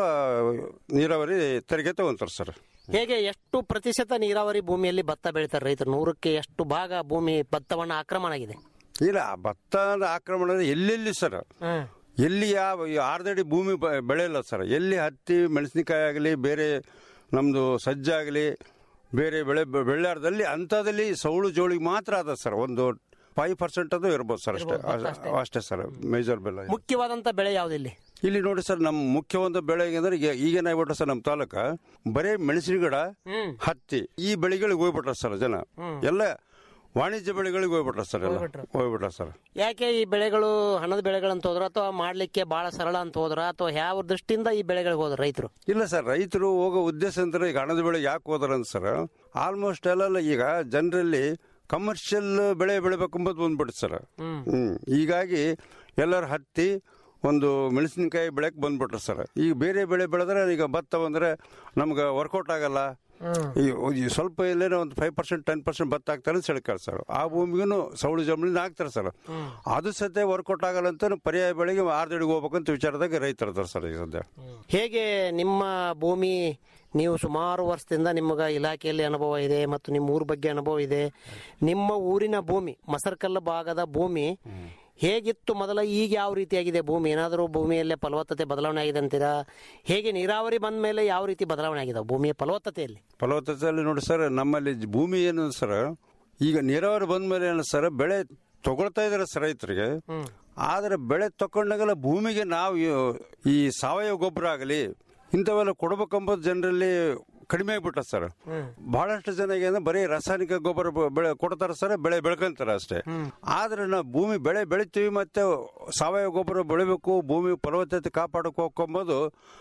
Speaker 18: ನೀರಾವರಿ ತೆರಿಗೆ ತಗೊಂತಾರೆ ಸರ್
Speaker 17: ಹೇಗೆ ಎಷ್ಟು ಪ್ರತಿಶತ ನೀರಾವರಿ ಭೂಮಿಯಲ್ಲಿ ಭತ್ತ ಬೆಳೀತಾರೆ ರೈತರು ನೂರಕ್ಕೆ ಎಷ್ಟು ಭಾಗ ಭೂಮಿ ಭತ್ತವನ್ನ ಆಕ್ರಮಣ ಆಗಿದೆ
Speaker 18: ಇಲ್ಲ ಆ ಭತ್ತದ ಆಕ್ರಮಣ ಅಂದ್ರೆ ಎಲ್ಲೆಲ್ಲಿ ಸರ್ ಎಲ್ಲಿ ಯಾವ ಈ ಆರ್ದಡಿ ಭೂಮಿ ಬ- ಬೆಳೆಯಲ್ಲ ಸರ್ ಎಲ್ಲಿ ಹತ್ತಿ ಮೆಣಸಿನಕಾಯಿ ಆಗಲಿ ಬೇರೆ ನಮ್ದು ಸಜ್ಜಾಗಲಿ ಬೇರೆ ಬೆಳೆ ಬೆ- ಬೆಳ್ಳಾರದಲ್ಲಿ ಅಂಥದ್ದಲ್ಲಿ ಸೌಳು ಜೋಳಿಗೆ ಮಾತ್ರ ಅದ ಸರ್ ಒಂದು ಫೈವ್ ಪರ್ಸೆಂಟ್ ಅದು ಇರ್ಬೋದು ಸರ್ ಅಷ್ಟೇ ಅಷ್ಟೇ- ಅಷ್ಟೇ ಸರ್ ಮೇಜರ್ ಬೆಳೆ
Speaker 17: ಮುಖ್ಯವಾದಂತ ಬೆಳೆ ಯಾವ್ದಿಲ್ಲಿ
Speaker 18: ಇಲ್ಲಿ ನೋಡಿ ಸರ್ ನಮ್ಮ ಮುಖ್ಯವಾದ ಬೆಳೆ ಅಂದ್ರೆ ಈಗ ಈಗೇನಾಗ್ಬಿಟ್ರೆ ಸರ್ ನಮ್ಮ ತಾಲೂಕ ಬರೇ ಮೆಣಸಿನ ಗಿಡ ಹತ್ತಿ ಈ ಬೆಳೆಗಳಿಗೆ ಹೋಗ್ಬಿಟ್ರ ಸರ್ ಜನ ಎಲ್ಲ ವಾಣಿಜ್ಯ ಬೆಳೆಗಳಿಗೆ ಹೋಗ್ಬಿಟ್ರ ಸರ್ ಎಲ್ಲ ಹೋಗ್ಬಿಟ್ರ ಸರ್
Speaker 17: ಯಾಕೆ ಈ ಬೆಳೆಗಳು ಹಣದ ಬೆಳೆಗಳಂತ ಹೋದ್ರ ಅಥವಾ ಮಾಡ್ಲಿಕ್ಕೆ ಬಹಳ ಸರಳ ಅಂತ ಹೋದ್ರ ಅಥವಾ ಯಾವ ದೃಷ್ಟಿಯಿಂದ ಈ ಬೆಳೆಗಳಿಗೆ ಹೋದ್ರ ರೈತರು
Speaker 18: ಇಲ್ಲ ಸರ್ ರೈತರು ಹೋಗೋ ಉದ್ದೇಶ ಅಂದ್ರೆ ಈಗ ಹಣದ ಬೆಳೆ ಯಾಕೆ ಹೋದ್ರ ಅಂತ ಸರ್ ಆಲ್ಮೋಸ್ಟ್ ಎಲ್ಲ ಈಗ ಜನರಲ್ಲಿ ಕಮರ್ಷಿಯಲ್ ಬೆಳೆ ಬೆಳಿಬೇಕು ಅಂಬುದು ಬಂದ್ಬಿಡುತ್ತೆ ಸರ್ ಹ್ಮ್ ಹೀಗಾಗಿ ಎಲ್ಲರ ಹತ್ತಿ ಒಂದು ಮೆಣಸಿನಕಾಯಿ ಬೆಳೆಕ್ ಬಂದ್ಬಿಟ್ರು ಸರ್ ಈಗ ಬೇರೆ ಬೆಳೆ ಬೆಳೆದ್ರೆ ಈಗ ಭತ್ತ ಬಂದ್ರೆ ನಮ್ಗೆ ವರ್ಕೌಟ್ ಆಗಲ್ಲ ಈ ಈ ಸ್ವಲ್ಪ ಎಲ್ಲೇನೋ ಒಂದು ಫೈವ್ ಪರ್ಸೆಂಟ್ ಟೆನ್ ಪರ್ಸೆಂಟ್ ಭತ್ತ ಹಾಕ್ತಾರೆ ಅಂತ ಹೇಳ್ತಾರೆ ಸರ್ ಆ ಭೂಮಿಗೂ ಸೌಳು ಜಮೀನಿನ ಹಾಕ್ತಾರೆ ಸರ್ ಅದು ಸದ್ಯ ವರ್ಕೌಟ್ ಆಗಲ್ಲ ಅಂತ ಪರ್ಯಾಯ ಬೆಳೆಗೆ ಆರ್ದಡಿಗೆ ಹೋಗ್ಬೇಕಂತ ವಿಚಾರದಾಗ ರೈತರು ಇದಾರೆ ಸರ್ ಈಗ ಸದ್ಯ
Speaker 17: ಹೇಗೆ ನಿಮ್ಮ ಭೂಮಿ ನೀವು ಸುಮಾರು ವರ್ಷದಿಂದ ನಿಮಗೆ ಇಲಾಖೆಯಲ್ಲಿ ಅನುಭವ ಇದೆ ಮತ್ತು ನಿಮ್ಮ ಊರ ಬಗ್ಗೆ ಅನುಭವ ಇದೆ ನಿಮ್ಮ ಊರಿನ ಭೂಮಿ ಮಸರ್ಕಲ್ಲ ಭಾಗದ ಭೂಮಿ ಹೇಗಿತ್ತು ಮೊದಲ ಈಗ ಯಾವ ರೀತಿಯಾಗಿದೆ ಭೂಮಿ ಏನಾದರೂ ಭೂಮಿಯಲ್ಲೇ ಫಲವತ್ತತೆ ಬದಲಾವಣೆ ಆಗಿದೆ ಅಂತೀರಾ ಹೇಗೆ ನೀರಾವರಿ ಬಂದ ಮೇಲೆ ಯಾವ ರೀತಿ ಬದಲಾವಣೆ ಆಗಿದೆ ಭೂಮಿಯ ಫಲವತ್ತತೆಯಲ್ಲಿ
Speaker 18: ಫಲವತ್ತತೆಯಲ್ಲಿ ನೋಡಿ ಸರ್ ನಮ್ಮಲ್ಲಿ ಭೂಮಿ ಏನು ಸರ್ ಈಗ ನೀರಾವರಿ ಬಂದ ಮೇಲೆ ಏನು ಸರ್ ಬೆಳೆ ತಗೊಳ್ತಾ ಇದಾರೆ ಸರ್ ರೈತರಿಗೆ ಆದ್ರೆ ಬೆಳೆ ತಕೊಂಡಾಗೆಲ್ಲ ಭೂಮಿಗೆ ನಾವು ಈ- ಈ ಸಾವಯವ ಗೊಬ್ಬರ ಆಗಲಿ ಇಂಥವೆಲ್ಲ ಕೊಡ್ಬೇಕಂಬುದು ಜನರಲ್ಲಿ ಕಡಿಮೆ ಆಗ್ಬಿಟ್ಟ ಸರ್ ಬಹಳಷ್ಟು ಜನ ಏನಂದ್ರೆ ಬರೀ ರಾಸಾಯನಿಕ ಗೊಬ್ಬರ ಬ- ಬೆಳೆ ಕೊಡ್ತಾರ ಸರ್ ಬೆಳೆ ಬೆಳ್ಕೊಂತಾರ ಅಷ್ಟೇ ಆದ್ರೆ ನಾವು ಭೂಮಿ ಬೆಳೆ ಬೆಳಿತೀವಿ ಮತ್ತೆ ಸಾವಯವ ಗೊಬ್ಬರ ಬೆಳಿಬೇಕು ಭೂಮಿ ಫಲವತ್ತತೆ ಕಾಪಾಡ್ಕೋಕೊಂಬೋದು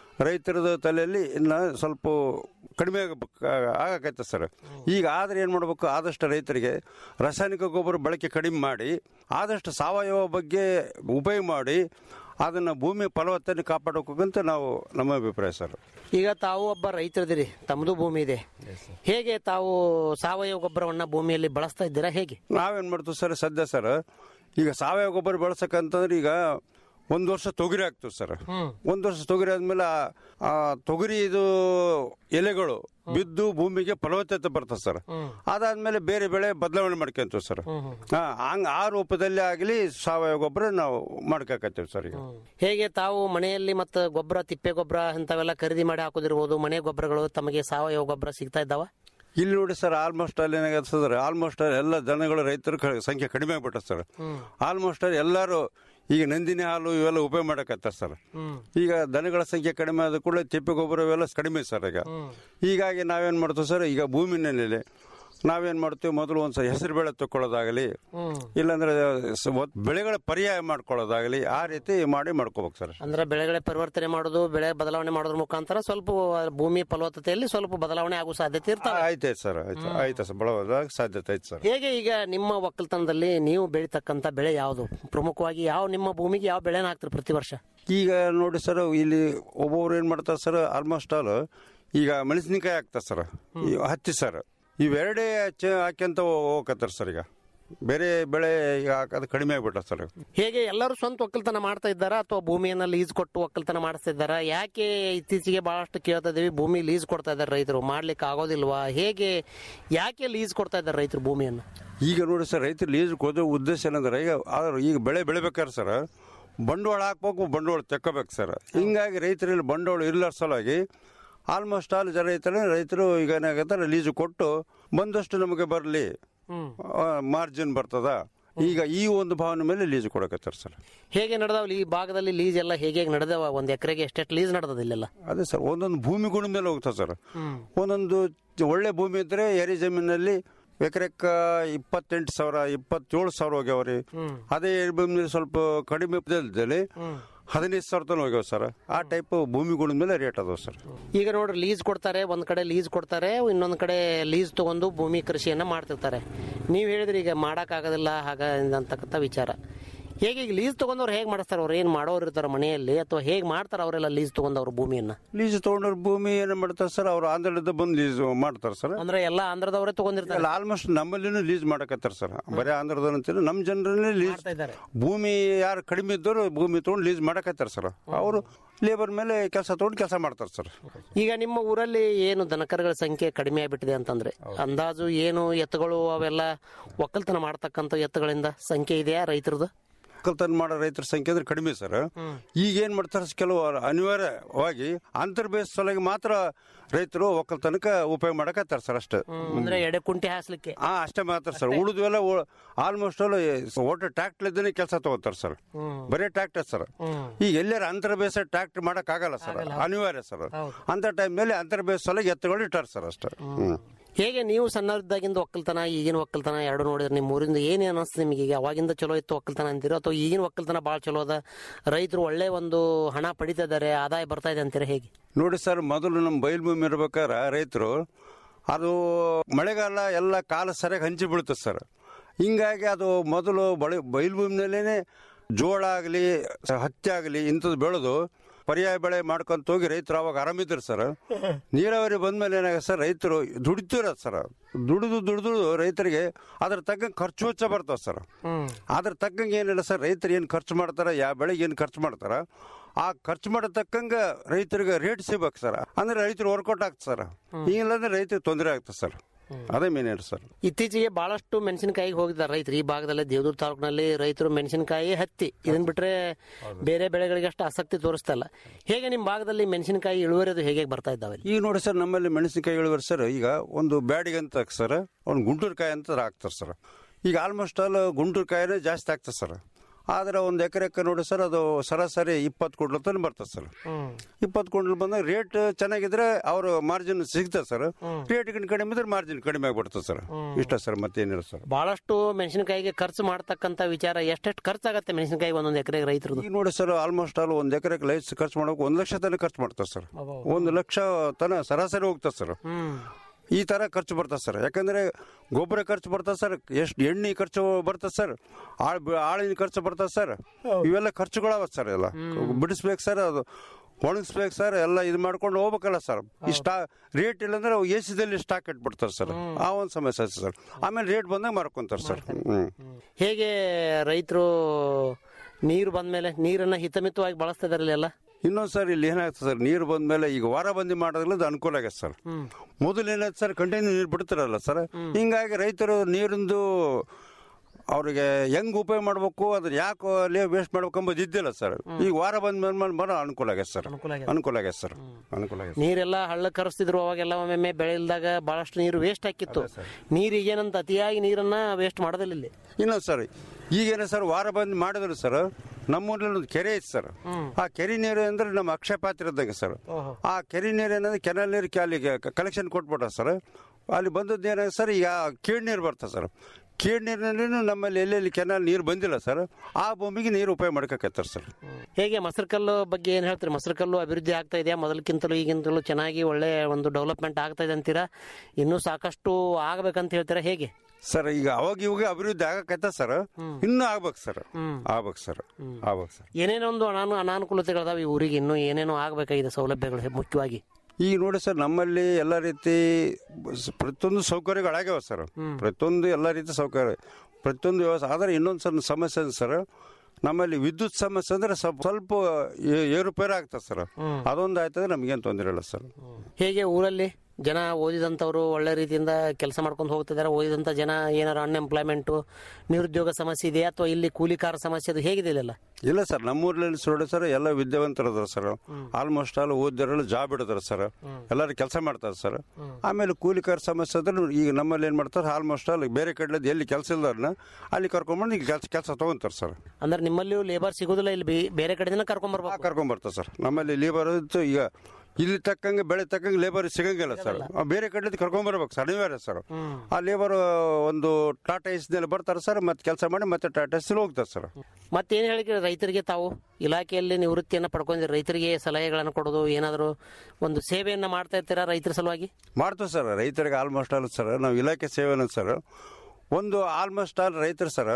Speaker 18: ರೈತರದ ತಲೆಯಲ್ಲಿ ಇನ್ನ ಸ್ವಲ್ಪ ಕಡಿಮೆ ಆಗಕೈತೆ ಸರ್ ಈಗ ಆದ್ರೆ ಏನ್ ಮಾಡ್ಬೇಕು ಆದಷ್ಟು ರೈತರಿಗೆ ರಾಸಾಯನಿಕ ಗೊಬ್ಬರ ಬಳಕೆ ಕಡಿಮೆ ಮಾಡಿ ಆದಷ್ಟು ಸಾವಯವ ಬಗ್ಗೆ ಉಪಯೋಗ ಮಾಡಿ ಅದನ್ನ ಭೂಮಿ ಫಲವತ್ತತೆ ಕಾಪಾಡೋಕಂತ ನಾವು ನಮ್ಮ ಅಭಿಪ್ರಾಯ ಸರ್
Speaker 17: ಈಗ ತಾವು ಒಬ್ಬ ರೈತರಿದ್ದೀರಿ ತಮ್ಮದು ಭೂಮಿ ಇದೆ ಹೇಗೆ ತಾವು ಸಾವಯವ ಗೊಬ್ಬರವನ್ನ ಭೂಮಿಯಲ್ಲಿ ಬಳಸ್ತಾ ಇದ್ದೀರಾ ಹೇಗೆ
Speaker 18: ನಾವೇನ್ ಮಾಡ್ತೀವಿ ಸರ್ ಸದ್ಯ ಸರ್ ಈಗ ಸಾವಯವ ಗೊಬ್ಬರ ಬಳಸಕ್ಕಂತಂದ್ರೆ ಈಗ ಒಂದ್ ವರ್ಷ ತೊಗರಿ ಆಗ್ತದೆ ಸರ್ ಒಂದ್ ವರ್ಷ ತೊಗರಿ ಆದ್ಮೇಲೆ ಆ- ಆ ತೊಗರಿ ಇದು ಎಲೆಗಳು ಬಿದ್ದು ಭೂಮಿಗೆ ಫಲವತ್ತತೆ ಬರ್ತದೆ ಸರ್ ಅದಾದ್ಮೇಲೆ ಬೇರೆ ಬೆಳೆ ಬದಲಾವಣೆ ಮಾಡ್ಕೊಂತೀವಿ ಸರ್ ಹಾ ಹಂಗ ಆ ರೂಪದಲ್ಲಿ ಆಗಲಿ ಸಾವಯವ ಗೊಬ್ಬರ ನಾವು ಮಾಡ್ಕೊಕತ್ತೀವಿ ಸರ್ ಈಗ
Speaker 17: ಹೇಗೆ ತಾವು ಮನೆಯಲ್ಲಿ ಮತ್ತು ಗೊಬ್ಬರ ತಿಪ್ಪೆ ಗೊಬ್ಬರ ಇಂಥವೆಲ್ಲ ಖರೀದಿ ಮಾಡಿ ಹಾಕೋದಿರ್ಬೋದು ಮನೆ ಗೊಬ್ಬರಗಳು ತಮಗೆ ಸಾವಯವ ಗೊಬ್ಬರ ಸಿಗ್ತಾ ಇದ್ದಾವ
Speaker 18: ಇಲ್ಲಿ ನೋಡಿ ಸರ್ ಆಲ್ಮೋಸ್ಟ್ ಅಲ್ಲಿ ಏನಾಗತ್ತೆ ಆಲ್ಮೋಸ್ಟ್ ಎಲ್ಲ ದನಗಳು ರೈತರ ಕ- ಸಂಖ್ಯೆ ಕಡಿಮೆ ಆಗ್ಬಿಟ್ಟ ಸರ್ ಆಲ್ಮೋಸ್ಟ್ ಎಲ್ಲರೂ ಈಗ ನಂದಿನಿ ಹಾಲು ಇವೆಲ್ಲ ಉಪಯೋಗ ಮಾಡಕತ್ತಾರೆ ಸರ್ ಈಗ ದನಗಳ ಸಂಖ್ಯೆ ಕಡಿಮೆ ಆದ ಕೂಡ ತಿಪ್ಪೆ ಗೊಬ್ಬರ ಇವೆಲ್ಲ ಕಡಿಮೆ ಸರ್ ಈಗ ಹೀಗಾಗಿ ನಾವೇನ್ ಮಾಡ್ತೀವಿ ಸರ್ ಈಗ ಭೂಮಿನಲ್ಲಿ ನಾವೇನ್ ಮಾಡ್ತೀವಿ ಮೊದಲು ಒಂದ್ಸಲ ಹೆಸರು ಬೆಳೆ ತಕ್ಕೊಳ್ಳೋದಾಗಲಿ ಇಲ್ಲಾಂದ್ರೆ ಸ- ಒತ್- ಬೆಳೆಗಳ ಪರ್ಯಾಯ ಮಾಡ್ಕೊಳ್ಳೋದಾಗಲಿ ಆ ರೀತಿ ಮಾಡಿ ಮಾಡ್ಕೋಬೇಕು ಸರ್
Speaker 17: ಅಂದ್ರೆ ಬೆಳೆಗಳ ಪರಿವರ್ತನೆ ಮಾಡೋದು ಬೆಳೆ ಬದಲಾವಣೆ ಮಾಡೋದ್ರ ಮುಖಾಂತರ ಸ್ವಲ್ಪ ಭೂಮಿ ಫಲವತ್ತತೆಯಲ್ಲಿ ಸ್ವಲ್ಪ ಬದಲಾವಣೆ ಆಗೋ ಸಾಧ್ಯತೆ ಇರ್ತಾವೆ
Speaker 18: ಆಯ್ತು ಸರ್ ಆಯ್ತು ಆಯ್ತು ಸರ್ ಬಳವಾಗ ಸಾಧ್ಯತೆ ಐತೆ ಸರ್
Speaker 17: ಹೇಗೆ ಈಗ ನಿಮ್ಮ ಒಕ್ಕಲ್ತನದಲ್ಲಿ ನೀವು ಬೆಳೀತಕ್ಕಂತ ಬೆಳೆ ಯಾವುದು ಪ್ರಮುಖವಾಗಿ ಯಾವ ನಿಮ್ಮ ಭೂಮಿಗೆ ಯಾವ ಬೆಳೆನ ಹಾಕ್ತೀರಿ ಪ್ರತಿ ವರ್ಷ
Speaker 18: ಈಗ ನೋಡಿ ಸರ್ ಇಲ್ಲಿ ಒಬ್ಬೊಬ್ರು ಏನ್ ಮಾಡ್ತಾರೆ ಸರ್ ಆಲ್ಮೋಸ್ಟ್ ಆಲ್ ಈಗ ಮೆಣಸಿನಕಾಯಿ ಹಾಕ್ತಾರೆ ಸರ್ ಈ ಹತ್ತಿ ಸರ್ ಇವೆರಡೇ ಚ ಹಾಕ್ಯಂತ ಹೋಗಕತ್ತಾರ ಸರ್ ಈಗ ಬೇರೆ ಬೆಳೆ ಈಗ ಹಾಕೋದು ಕಡಿಮೆ ಆಗ್ಬಿಟ್ಟ ಸರ್
Speaker 17: ಹೇಗೆ ಎಲ್ಲರೂ ಸ್ವಂತ ಒಕ್ಕಲ್ತನ ಮಾಡ್ತಾ ಇದ್ದಾರಾ ಅಥವಾ ಭೂಮಿಯನ್ನ ಲೀಸ್ ಕೊಟ್ಟು ಒಕ್ಕಲ್ತನ ಮಾಡಿಸ್ತಾ ಇದ್ದಾರಾ ಯಾಕೆ ಇತ್ತೀಚೆಗೆ ಬಹಳಷ್ಟು ಕೇಳ್ತಾ ಇದೀವಿ ಭೂಮಿ ಲೀಸ್ ಕೊಡ್ತಾ ಇದ್ದಾರೆ ರೈತರು ಮಾಡ್ಲಿಕ್ಕೆ ಆಗೋದಿಲ್ವಾ ಹೇಗೆ ಯಾಕೆ ಲೀಸ್ ಕೊಡ್ತಾ ಇದ್ದಾರೆ ರೈತರು ಭೂಮಿಯನ್ನ
Speaker 18: ಈಗ ನೋಡಿ ಸರ್ ರೈತರು ಲೀಸ್ ಕೊಡೋ ಉದ್ದೇಶ ಏನಂದ್ರೆ ಈಗ ಆದ್ರೆ ಈಗ ಬೆಳೆ ಬೆಳಿಬೇಕಾದ್ರೆ ಸರ್ ಬಂಡವಾಳ ಹಾಕ್ಬೇಕು ಬಂಡವಾಳ ತೆಕ್ಕೋಬೇಕು ಸರ್ ಹಿಂಗಾಗಿ ರೈತರಲ್ಲಿ ಬಂಡವಾಳ ಇಲ್ಲ ಸಲುವಾಗಿ ಆಲ್ಮೋಸ್ಟ್ ಆಲ್ ಜನ ರೈತರು ರೈತರು ಈಗ ಏನಾಗತ್ತಾರೆ ಲೀಸು ಕೊಟ್ಟು ಬಂದಷ್ಟು ನಮಗೆ ಬರಲಿ ಮಾರ್ಜಿನ್ ಬರ್ತದ ಈಗ ಈ ಒಂದು ಭಾವನೆ ಮೇಲೆ ಲೀಸು ಕೊಡಕತ್ತಾರ ಸರ್
Speaker 17: ಹೇಗೆ ನಡೆದಾವ ಈ ಭಾಗದಲ್ಲಿ ಲೀಸ್ ಎಲ್ಲ ಹೇಗೆ ಹೇಗೆ ನಡೆದವ ಒಂದ್ ಎಕರೆಗೆ ಎಷ್ಟೆಷ್ಟು ಲೀಸ್ ನಡೆದದ ಇಲ್ಲೆಲ್ಲ
Speaker 18: ಅದೇ ಸರ್ ಒಂದೊಂದು ಭೂಮಿ ಗುಣ ಮೇಲೆ ಹೋಗ್ತದೆ ಸರ್ ಒಂದೊಂದು ಒಳ್ಳೆ ಭೂಮಿ ಇದ್ರೆ ಎರಿ ಜಮೀನಲ್ಲಿ ಎಕರೆಕ್ಕ ಇಪ್ಪತ್ತೆಂಟು ಸಾವಿರ ಇಪ್ಪತ್ತೇಳು ಸಾವಿರ ಹೋಗ್ಯಾವ್ರಿ ಅದೇ ಎರಿ ಭೂಮಿ ಸ್ವಲ್ಪ ಕಡಿಮೆ ಇದ್ದಲ್ಲಿ ಹದಿನೈದು ಸಾವಿರ ತನಕ ಹೋಗ್ಯಾವ ಸರ್ ಆ ಟೈಪ್ ಭೂಮಿ ಗುಣದ ಮೇಲೆ ರೇಟ್ ಅದಾವ ಸರ್
Speaker 17: ಈಗ ನೋಡ್ರಿ ಲೀಸ್ ಕೊಡ್ತಾರೆ ಒಂದ್ ಕಡೆ ಲೀಸ್ ಕೊಡ್ತಾರೆ ಇನ್ನೊಂದ್ ಕಡೆ ಲೀಸ್ ತಗೊಂಡು ಭೂಮಿ ಕೃಷಿಯನ್ನ ಮಾಡ್ತಿರ್ತಾರೆ ನೀವ್ ಹೇಳಿದ್ರಿ ಈಗ ಮಾಡಕ್ ಆಗೋದಿಲ್ಲ ಹಾಗ ಅಂತಕ್ಕಂಥ ವಿಚಾರ ಹೇಗೆ ಈಗ ಲೀಸ್ ತಗೊಂಡವ್ರು ಹೇಗೆ ಮಾಡಿಸ್ತಾರೆ ಅವ್ರು ಏನ್ ಮಾಡೋರು ಇರ್ತಾರ ಮನೆಯಲ್ಲಿ ಅಥವಾ ಹೇಗೆ ಮಾಡ್ತಾರ ಅವರೆಲ್ಲ ಲೀಸ್ ತಗೊಂಡವ್ರು ಭೂಮಿಯನ್ನ
Speaker 18: ಲೀಸ್ ತಗೊಂಡ್ರ ಭೂಮಿ ಏನ್ ಮಾಡ್ತಾರೆ ಸರ್ ಅವ್ರು ಆಂಧ್ರದಿಂದ ಬಂದು ಲೀಸ್ ಮಾಡ್ತಾರೆ ಸರ್
Speaker 17: ಅಂದ್ರೆ ಎಲ್ಲ ಆಂಧ್ರದವರೇ ತಗೊಂಡಿರ್ತಾರೆ
Speaker 18: ಆಲ್ಮೋಸ್ಟ್ ನಮ್ಮಲ್ಲಿನೂ ಲೀಸ್ ಮಾಡಕತ್ತಾರ ಸರ್ ಬರೀ ಆಂಧ್ರದವ್ರು ಅಂತೀರಿ ನಮ್ಮ ಜನರಲ್ಲೇ ಲೀಸ್ ಭೂಮಿ ಯಾರು ಕಡಿಮೆ ಇದ್ದವರು ಭೂಮಿ ತಗೊಂಡು ಲೀಸ್ ಮಾಡಕತ್ತಾರ ಸರ್ ಅವರು ಲೇಬರ್ ಮೇಲೆ ಕೆಲಸ ತಗೊಂಡು ಕೆಲಸ ಮಾಡ್ತಾರೆ ಸರ್
Speaker 17: ಈಗ ನಿಮ್ಮ ಊರಲ್ಲಿ ಏನು ದನಕರುಗಳ ಸಂಖ್ಯೆ ಕಡಿಮೆ ಆಗ್ಬಿಟ್ಟಿದೆ ಅಂತಂದ್ರೆ ಅಂದಾಜು ಏನು ಎತ್ತುಗಳು ಅವೆಲ್ಲ ಒಕ್ಕಲ್ತನ ಮಾಡ್ತಕ್ಕಂಥ ಎತ್ತುಗಳಿಂದ ಸಂಖ್ಯೆ ಇದೆಯಾ ರೈತರದು
Speaker 18: ಒಕ್ಕಲ್ತನ ಮಾಡೋ ರೈತರ ಸಂಖ್ಯೆ ಅಂದ್ರೆ ಕಡಿಮೆ ಸರ್ ಈಗ ಏನ್ ಮಾಡ್ತಾರೆ ಕೆಲವು ಅನಿವಾರ್ಯವಾಗಿ ಅಂತರ್ ಬೇಸ್ ಸಲುವಾಗಿ ಮಾತ್ರ ರೈತರು ಒಕ್ಕಲ್ತನಕ ಉಪಯೋಗ ಮಾಡಕತ್ತಾರ ಸರ್ ಅಷ್ಟೇ
Speaker 17: ಅಂದ್ರೆ ಎಡೆ ಕುಂಟೆ ಹಾಸ್ಲಿಕ್ಕೆ
Speaker 18: ಹಾ ಅಷ್ಟೇ ಮಾತ್ರ ಸರ್ ಉಳಿದ್ವೆಲ್ಲ ಆಲ್ಮೋಸ್ಟ್ ಆಲ್ ಒಟ್ಟು ಟ್ರ್ಯಾಕ್ಟರ್ ಇದ್ದೇನೆ ಕೆಲಸ ತಗೋತಾರ ಸರ್ ಬರೀ ಟ್ರ್ಯಾಕ್ಟರ್ ಸರ್ ಈಗ ಎಲ್ಲಾರ ಅಂತರ ಬೇಸ ಟ್ರ್ಯಾಕ್ಟರ್ ಮಾಡಕ್ ಆಗಲ್ಲ ಸರ್ ಅನಿವಾರ್ಯ ಸರ್ ಅಂತ ಟೈಮ್ ಮೇಲೆ ಅಂತರ ಬೇಸ್ ಸಲುವಾಗಿ ಎತ್ತುಗಳು ಇಟ್ಟಾರ ಸರ್ ಅಷ್ಟೇ ಹ್ಮ್
Speaker 17: ಹೇಗೆ ನೀವು ಸಣ್ಣದಾಗಿಂದ ಒಕ್ಕಲ್ತನ ಈಗಿನ ಒಕ್ಕಲ್ತನ ಎರಡು ನೋಡಿದ್ರೆ ನಿಮ್ಮ ಊರಿಂದ ಏನೇ ಅನಿಸ್ತು ನಿಮಗೆ ಈಗ ಅವಾಗಿಂದ ಚಲೋ ಇತ್ತು ಒಕ್ಕಲ್ತನ ಅಂತೀರೋ ಅಥವಾ ಈಗಿನ ಒಕ್ಕಲ್ತನ ಭಾಳ ಚಲೋ ಅದ ರೈತರು ಒಳ್ಳೆ ಒಂದು ಹಣ ಪಡಿತಾ ಇದ್ದಾರೆ ಆದಾಯ ಬರ್ತಾ ಇದೆ ಅಂತೀರಾ ಹೇಗೆ
Speaker 18: ನೋಡಿ ಸರ್ ಮೊದಲು ನಮ್ಮ ಬಯಲು ಭೂಮಿ ಇರ್ಬೇಕಾದ್ರೆ ರೈತರು ಅದು ಮಳೆಗಾಲ ಎಲ್ಲ ಕಾಲ ಸರಿಯಾಗಿ ಹಂಚಿ ಬೀಳ್ತದೆ ಸರ್ ಹಿಂಗಾಗಿ ಅದು ಮೊದಲು ಬಳೆ ಬಯಲು ಭೂಮಿನಲ್ಲೇ ಜೋಳ ಆಗಲಿ ಹತ್ತಿ ಆಗಲಿ ಇಂಥದ್ದು ಬೆಳೆದು ಪರ್ಯಾಯ ಬೆಳೆ ಮಾಡ್ಕೊಂತ ಹೋಗಿ ರೈತರು ಅವಾಗ ಆರಾಮಿದ್ರು ಸರ್ ನೀರಾವರಿ ಬಂದ್ಮೇಲೆ ಏನಾಗ ಸರ್ ರೈತರು ದುಡಿತಿರ ಸರ್ ದುಡಿದು ದುಡಿದು ರೈತರಿಗೆ ಅದ್ರ ತಕ್ಕಂಗೆ ಖರ್ಚು ವೆಚ್ಚ ಬರ್ತಾವ ಸರ್ ಅದ್ರ ತಕ್ಕಂಗೆ ಏನಿಲ್ಲ ಸರ್ ರೈತರು ಏನು ಖರ್ಚು ಮಾಡ್ತಾರ ಯಾವ ಬೆಳೆಗೆ ಏನು ಖರ್ಚು ಮಾಡ್ತಾರ ಆ ಖರ್ಚು ಮಾಡೋ ತಕ್ಕಂಗ ರೈತರಿಗೆ ರೇಟ್ ಸಿಗ್ಬೇಕು ಸರ್ ಅಂದ್ರೆ ರೈತರು ವರ್ಕೌಟ್ ಆಗ್ತದೆ ಸರ್ ಇಲ್ಲಾಂದ್ರೆ ರೈತರಿಗೆ ತೊಂದರೆ ಆಗ್ತದೆ ಸರ್ ಅದೇ ಮೇನ್ ಹೇಳಿ ಸರ್
Speaker 17: ಇತ್ತೀಚೆಗೆ ಬಹಳಷ್ಟು ಮೆಣಸಿನಕಾಯಿಗೆ ಹೋಗಿದ್ದಾರೆ ರೈತರು ಈ ಭಾಗದಲ್ಲಿ ದೇವದೂರ್ ತಾಲೂಕಿನಲ್ಲಿ ರೈತರು ಮೆಣಸಿನಕಾಯಿ ಹತ್ತಿ ಇದನ್ನ ಬಿಟ್ರೆ ಬೇರೆ ಬೆಳೆಗಳಿಗೆ ಅಷ್ಟು ಆಸಕ್ತಿ ತೋರಿಸ್ತಾ ಇಲ್ಲ ಹೇಗೆ ನಿಮ್ಮ ಭಾಗದಲ್ಲಿ ಮೆಣಸಿನಕಾಯಿ ಇಳುವರಿ ಅದು ಹೇಗೆ ಬರ್ತಾ ಇದ್ದಾವೆ
Speaker 18: ಈಗ ನೋಡಿ ಸರ್ ನಮ್ಮಲ್ಲಿ ಮೆಣಸಿನಕಾಯಿ ಇಳುವರಿ ಸರ್ ಈಗ ಒಂದು ಬ್ಯಾಡಿಗೆ ಅಂತ ಸರ್ ಒಂದು ಗುಂಟೂರು ಕಾಯಿ ಅಂತ ಹಾಕ್ತಾರೆ ಸರ್ ಈಗ ಆಲ್ಮೋಸ್ಟ್ ಆಲ್ ಗುಂಟೂರು ಕಾಯಿನೇ ಜಾಸ್ತಿ ಆಗ್ತದೆ ಸರ್ ಆದ್ರೆ ಒಂದು ಎಕರೆಕ್ಕೆ ನೋಡಿ ಸರ್ ಅದು ಸರಾಸರಿ ಇಪ್ಪತ್ತು ಕುಂಟ್ಲ ತನಕ ಬರ್ತದೆ ಸರ್ ಇಪ್ಪತ್ತು ಕುಂಟ್ಲ್ ಬಂದಾಗ ರೇಟ್ ಚೆನ್ನಾಗಿದ್ರೆ ಅವ್ರ ಮಾರ್ಜಿನ್ ಸಿಗ್ತದೆ ಸರ್ ರೇಟ್ ಕಡಿಮೆ ಇದ್ರೆ ಮಾರ್ಜಿನ್ ಕಡಿಮೆ ಆಗ್ಬಿಡ್ತದೆ ಸರ್ ಇಷ್ಟ ಸರ್ ಮತ್ತೇನಿಲ್ಲ ಸರ್
Speaker 17: ಬಹಳಷ್ಟು ಮೆಣಸಿನಕಾಯಿಗೆ ಖರ್ಚು ಮಾಡ್ತಕ್ಕಂಥ ವಿಚಾರ ಎಷ್ಟೆಷ್ಟು ಖರ್ಚಾಗತ್ತೆ ಮೆಣಸಿನಕಾಯಿ ಒಂದೊಂದು ಎಕರೆಗೆ ರೈತರದು
Speaker 18: ಈಗ ನೋಡಿ ಸರ್ ಆಲ್ಮೋಸ್ಟ್ ಆಲ್ ಒಂದು ಎಕರೆಗೆ ಲೈಸ್ ಖರ್ಚು ಮಾಡೋಕೆ ಒಂದು ಲಕ್ಷ ತನಕ ಖರ್ಚು ಮಾಡ್ತಾರೆ ಸರ್ ಒಂದು ಲಕ್ಷ ತನ ಸರಾಸರಿ ಹೋಗ್ತದೆ ಸರ್ ಈ ತರ ಖರ್ಚು ಬರ್ತದೆ ಸರ್ ಯಾಕಂದ್ರೆ ಗೊಬ್ಬರ ಖರ್ಚು ಬರ್ತದೆ ಸರ್ ಎಷ್ಟು ಎಣ್ಣೆ ಖರ್ಚು ಬರ್ತದೆ ಸರ್ ಆಳ್ ಆಳಿನ ಖರ್ಚು ಬರ್ತದೆ ಸರ್ ಇವೆಲ್ಲ ಖರ್ಚುಗಳವ ಸರ್ ಎಲ್ಲ ಬಿಡಿಸ್ಬೇಕು ಸರ್ ಅದು ಒಣಗಿಸ್ಬೇಕು ಸರ್ ಎಲ್ಲ ಇದು ಮಾಡ್ಕೊಂಡು ಹೋಗ್ಬೇಕಲ್ಲ ಸರ್ ಈ ಸ್ಟಾ ರೇಟ್ ಇಲ್ಲಾಂದ್ರೆ ಎ ಸಿದಲ್ಲಿ ಸ್ಟಾಕ್ ಇಟ್ಬಿಡ್ತಾರೆ ಸರ್ ಆ ಒಂದು ಸಮಸ್ಯೆ ಸರ್ ಆಮೇಲೆ ರೇಟ್ ಬಂದಾಗ ಮಾರ್ಕೊಂತಾರೆ ಸರ್ ಹ್ಮ್
Speaker 17: ಹೇಗೆ ರೈತರು ನೀರು ಬಂದ್ಮೇಲೆ ನೀರನ್ನ ಹಿತಮಿತವಾಗಿ ಬಳಸ್ತಾ ಇದಾರಲ್ಲ ಎಲ್ಲ
Speaker 18: ಇನ್ನೊಂದು ಸರ್ ಇಲ್ಲಿ ಏನಾಗ್ತದೆ ಸರ್ ನೀರು ಬಂದ್ಮೇಲೆ ಈಗ ವಾರ ಬಂದಿ ಮಾಡೋದ್ರಿಂದ ಅನುಕೂಲ ಆಗೈತೆ ಸರ್ ಮೊದಲು ಏನಾಯ್ತು ಸರ್ ಕಂಟಿನ್ಯೂ ನೀರು ಬಿಡ್ತಾರಲ್ಲ ಸರ್ ಹಿಂಗಾಗಿ ರೈತರು ನೀರಿಂದು ಅವ್ರಿಗೆ ಹೆಂಗ್ ಉಪಯೋಗ ಮಾಡ್ಬೇಕು ಅದ್ರ ಯಾಕೆ ಅಲ್ಲೇ ವೇಸ್ಟ್ ಮಾಡ್ಬೇಕು ಅಂಬೋದು ಇದ್ದಿಲ್ಲ ಸರ್ ಈಗ ವಾರ ಬಂದ ಮೇಲೆ ಬರೋ ಅನುಕೂಲ ಆಗೈತೆ ಸರ್ ಅನುಕೂಲ ಆಗೈತೆ ಸರ್ ಅನುಕೂಲ ಆಗೈತೆ
Speaker 17: ನೀರೆಲ್ಲ ಹಳ್ಳ ಕರೆಸ್ತಿದ್ರು ಅವಾಗೆಲ್ಲ ಒಮ್ಮೊಮ್ಮೆ ಬೆಳೆ ಇಲ್ದಾಗ ಬಹಳಷ್ಟು ನೀರು ವೇಸ್ಟ್ ಆಕಿತ್ತು ನೀರಿಗೆ ಏನಂತ ಅತಿಯಾಗಿ ನೀರನ್ನ ವೇಸ್ಟ್ ಮಾಡೋದಿಲ್ಲ ಇಲ್ಲಿ
Speaker 18: ಇನ್ನೊಂದು ಸರ್ ಈಗೇನ ಸರ್ ವಾರ ಬಂದ್ ಮಾಡಿದ್ರು ಸರ್ ನಮ್ಮೂರಲ್ಲಿ ಒಂದು ಕೆರೆ ಐತೆ ಸರ್ ಆ ಕೆರೆ ನೀರು ಅಂದ್ರೆ ನಮ್ಮ ಅಕ್ಷಯ ಪಾತ್ರ ಇದ್ದಂಗೆ ಸರ್ ಆ ಕೆರೆ ನೀರು ಏನಂದ್ರೆ ಕೆನಲ್ ನೀರು ಅಲ್ಲಿಗೆ ಕಲೆಕ್ಷನ್ ಕೊಟ್ಬಿಟ್ಟ ಸರ್ ಅಲ್ಲಿ ಬಂದದ್ದು ಏನಾಗ ಸರ್ ಈಗ ಕೀಳ್ ನೀರು ಬರ್ತದೆ ಸರ್ ಕೀಳ್ ನೀರಿನಲ್ಲಿ ನಮ್ಮಲ್ಲಿ ಎಲ್ಲೆಲ್ಲಿ ಕೆನಲ್ ನೀರು ಬಂದಿಲ್ಲ ಸರ್ ಆ ಭೂಮಿಗೆ ನೀರು ಉಪಯೋಗ ಮಾಡ್ಕತ್ತಾರೆ ಸರ್
Speaker 17: ಹೇಗೆ ಮಸರಕಲ್ಲು ಬಗ್ಗೆ ಏನ್ ಹೇಳ್ತೀರಿ ಮಸರಕಲ್ಲು ಅಭಿವೃದ್ಧಿ ಆಗ್ತಾ ಇದೆಯಾ ಮೊದಲಕ್ಕಿಂತಲೂ ಈಗಿಂತಲೂ ಚೆನ್ನಾಗಿ ಒಳ್ಳೆ ಒಂದು ಡೆವಲಪ್ಮೆಂಟ್ ಆಗ್ತಾ ಇದೆ ಅಂತೀರಾ ಇನ್ನೂ ಸಾಕಷ್ಟು ಆಗ್ಬೇಕಂತ ಹೇಳ್ತೀರಾ ಹೇಗೆ
Speaker 18: ಸರ್ ಈಗ ಅವಾಗ ಇವಾಗ ಅಭಿವೃದ್ಧಿ ಆಗಕತ್ತ ಸರ್ ಇನ್ನೂ ಆಗ್ಬೇಕು ಸರ್ ಆಗ್ಬೇಕು ಸರ್ ಆಗ್ಬೇಕು ಸರ್
Speaker 17: ಏನೇನೋ ಒಂದು ಅನಾನು ಅನಾನುಕೂಲತೆಗಳದಾವ ಈ ಊರಿಗೆ ಇನ್ನೂ ಏನೇನೋ ಆಗ್ಬೇಕಾಗಿದೆ ಸೌಲಭ್ಯಗಳು ಹೆ- ಮುಖ್ಯವಾಗಿ
Speaker 18: ಈಗ ನೋಡಿ ಸರ್ ನಮ್ಮಲ್ಲಿ ಎಲ್ಲ ರೀತಿ ಸ- ಪ್ರತಿಯೊಂದು ಸೌಕರ್ಯಗಳಾಗ್ಯಾವ ಸರ್ ಪ್ರತಿಯೊಂದು ಎಲ್ಲ ರೀತಿ ಸೌಕರ್ಯ ಪ್ರತಿಯೊಂದು ವ್ಯವಸ್ಥೆ ಆದರೆ ಇನ್ನೊಂದು ಸಣ್ಣ ಸಮಸ್ಯೆ ಇದೆ ಸರ್ ನಮ್ಮಲ್ಲಿ ವಿದ್ಯುತ್ ಸಮಸ್ಯೆ ಅಂದ್ರೆ ಸ್ವಲ್ಪ ಸ್ವಲ್ಪ ಏ- ಏರುಪೇರು ಆಗ್ತದೆ ಸರ್ ಅದೊಂದು ಆಯ್ತಂದ್ರೆ ನಮಗೇನು ತೊಂದರೆ ಇಲ್ಲ ಸರ್
Speaker 17: ಹೇಗೆ ಊರಲ್ಲಿ ಜನ ಓದಿದಂಥವ್ರು ಒಳ್ಳೆ ರೀತಿಯಿಂದ ಕೆಲಸ ಮಾಡ್ಕೊಂಡು ಹೋಗ್ತಿದ್ದಾರೆ ಓದಿದಂಥ ಜನ ಏನಾರ ಅನ್ಎಂಪ್ಲಾಯ್ಮೆಂಟು ನಿರುದ್ಯೋಗ ಸಮಸ್ಯೆ ಇದೆಯಾ ಅಥವಾ ಇಲ್ಲಿ ಕೂಲಿಕಾರ ಸಮಸ್ಯೆ ಅದು ಹೇಗಿದೆ ಇಲ್ಲೆಲ್ಲ
Speaker 18: ಇಲ್ಲ ಸರ್ ನಮ್ಮೂರಲ್ಲಿ ನೋಡಿ ಸರ್ ಎಲ್ಲ ವಿದ್ಯಾವಂತರದಾರ ಸರ್ ಆಲ್ಮೋಸ್ಟ್ ಆಲ್ ಓದಿದವರೆಲ್ಲ ಜಾಬ್ ಇಡದಾರ ಸರ್ ಎಲ್ಲರೂ ಕೆಲಸ ಮಾಡ್ತಾರೆ ಸರ್ ಆಮೇಲೆ ಕೂಲಿಕಾರ ಸಮಸ್ಯೆ ಅಂದ್ರೆ ಈಗ ನಮ್ಮಲ್ಲಿ ಏನು ಮಾಡ್ತಾರೆ ಆಲ್ಮೋಸ್ಟ್ ಆಲ್ ಬೇರೆ ಕಡೆ ಎಲ್ಲಿ ಕೆಲಸ ಇಲ್ದವ್ರನ್ನ ಅಲ್ಲಿ ಕರ್ಕೊಂಡ್ಬಂದು ಈಗ ಕೆಲಸ ಕೆಲಸ ತೊಗೊಂತಾರೆ ಸರ್
Speaker 17: ಅಂದ್ರೆ ನಿಮ್ಮಲ್ಲಿಯೂ ಲೇಬರ್ ಸಿಗೋದಿಲ್ಲ ಇಲ್ಲಿ ಬೇ- ಬೇರೆ ಕಡೆದಿಂದ ಕರ್ಕೊಂಬರ್ಬೇಕು
Speaker 18: ಕರ್ಕೊಂಬರ್ತಾರೆ ಸರ್ ನಮ್ಮಲ್ಲಿ ಲೇಬರ್ ಇತ್ತು ಈಗ ಇಲ್ಲಿ ತಕ್ಕಂಗೆ ಬೆಳೆ ತಕ್ಕಂಗೆ ಲೇಬರ್ ಸಿಗಂಗಿಲ್ಲ ಸರ್ ಆ ಬೇರೆ ಕಡೆ ಕರ್ಕೊಂಬರ್ಬೇಕು ಸರ್ ಅನಿವಾರ್ಯ ಸರ್ ಆ ಲೇಬರ್ ಒಂದು ಟಾಟಾ ಎಸ್ನಲ್ಲಿ ಬರ್ತಾರೆ ಸರ್ ಮತ್ತೆ ಕೆಲಸ ಮಾಡಿ ಮತ್ತೆ ಟಾಟಾ ಎಸ್ನಲ್ಲಿ ಹೋಗ್ತಾರೆ ಸರ್
Speaker 17: ಮತ್ತೇನು ಹೇಳಿಕೆ ರೈತರಿಗೆ ತಾವು ಇಲಾಖೆಯಲ್ಲಿ ನಿವೃತ್ತಿಯನ್ನು ಪಡ್ಕೊಂಡಿರಿ ರೈತರಿಗೆ ಸಲಹೆಗಳನ್ನು ಕೊಡೋದು ಏನಾದರೂ ಒಂದು ಸೇವೆಯನ್ನ ಮಾಡ್ತಾ ಇರ್ತೀರಾ ರೈತರ ಸಲುವಾಗಿ
Speaker 18: ಮಾಡ್ತೀವಿ ಸರ್ ರೈತರಿಗೆ ಆಲ್ಮೋಸ್ಟ್ ಆಲ್ ಸರ್ ನಾವು ಇಲಾಖೆ ಸೇವೆನ ಸರ್ ಒಂದು ಆಲ್ಮೋಸ್ಟ್ ಆಲ್ ರೈತರು ಸರ್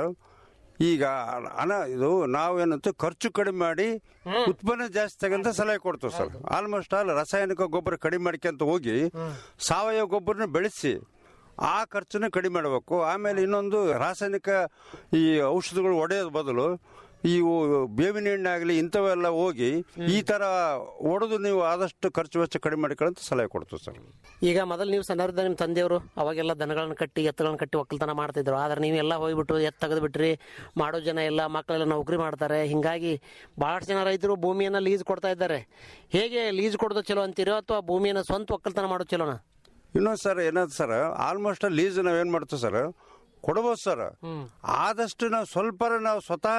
Speaker 18: ಈಗ ಹಣ ಇದು ನಾವೇನಂತ ಖರ್ಚು ಕಡಿಮೆ ಮಾಡಿ ಉತ್ಪನ್ನ ಜಾಸ್ತಿ ತಗಂತ ಸಲಹೆ ಕೊಡ್ತೀವಿ ಸರ್ ಆಲ್ಮೋಸ್ಟ್ ಆಲ್ ರಾಸಾಯನಿಕ ಗೊಬ್ಬರ ಕಡಿಮೆ ಮಾಡ್ಕೊಂತ ಹೋಗಿ ಸಾವಯವ ಗೊಬ್ಬರನ ಬೆಳೆಸಿ ಆ ಖರ್ಚನ್ನ ಕಡಿಮೆ ಮಾಡಬೇಕು ಆಮೇಲೆ ಇನ್ನೊಂದು ರಾಸಾಯನಿಕ ಈ ಔಷಧಿಗಳು ಹೊಡೆಯೋದ್ ಬದಲು ಇವು ಬೇವಿನ ಎಣ್ಣೆ ಆಗಲಿ ಇಂಥವೆಲ್ಲ ಹೋಗಿ ಈ ತರ ಹೊಡೆದು ನೀವು ಆದಷ್ಟು ಖರ್ಚು ವೆಚ್ಚ ಕಡಿಮೆ ಮಾಡಿಕೊಳ್ಳಂತ ಸಲಹೆ ಕೊಡ್ತೀವಿ ಸರ್
Speaker 17: ಈಗ ಮೊದಲು ನೀವು ಸಂದರ್ಭದ ನಿಮ್ಮ ತಂದೆಯವರು ಅವಾಗೆಲ್ಲ ದನಗಳನ್ನ ಕಟ್ಟಿ ಎತ್ತುಗಳನ್ನ ಕಟ್ಟಿ ಒಕ್ಕಲ್ತನ ಮಾಡ್ತಿದ್ರು ಆದ್ರೆ ನೀವೆಲ್ಲ ಹೋಗ್ಬಿಟ್ಟು ಎತ್ತು ತೆಗೆದು ಬಿಟ್ರಿ ಮಾಡೋ ಜನ ಎಲ್ಲ ಮಕ್ಕಳೆಲ್ಲ ನೌಕರಿ ಮಾಡ್ತಾರೆ ಹಿಂಗಾಗಿ ಬಹಳಷ್ಟು ಜನ ರೈತರು ಭೂಮಿಯನ್ನ ಲೀಸ್ ಕೊಡ್ತಾ ಇದ್ದಾರೆ ಹೇಗೆ ಲೀಸ್ ಕೊಡೋದು ಚಲೋ ಅಂತೀರೋ ಅಥವಾ ಭೂಮಿಯನ್ನ ಸ್ವಂತ ಒಕ್ಕಲ್ತನ ಮಾಡೋದು ಚಲೋನಾ
Speaker 18: ಇನ್ನೊಂದು ಸರ್ ಏನಾದ್ರು ಸರ್ ಆಲ್ಮೋಸ್ಟ್ ಲೀಸ್ ನಾವೇನ್ ಮಾಡ್ತೀವಿ ಸರ್ ಕೊಡ್ಬೋದು ಸರ್ ಆದಷ್ಟು ನಾವು ಸ್ವಲ್ಪ ನಾವು ಸ್ವತಃ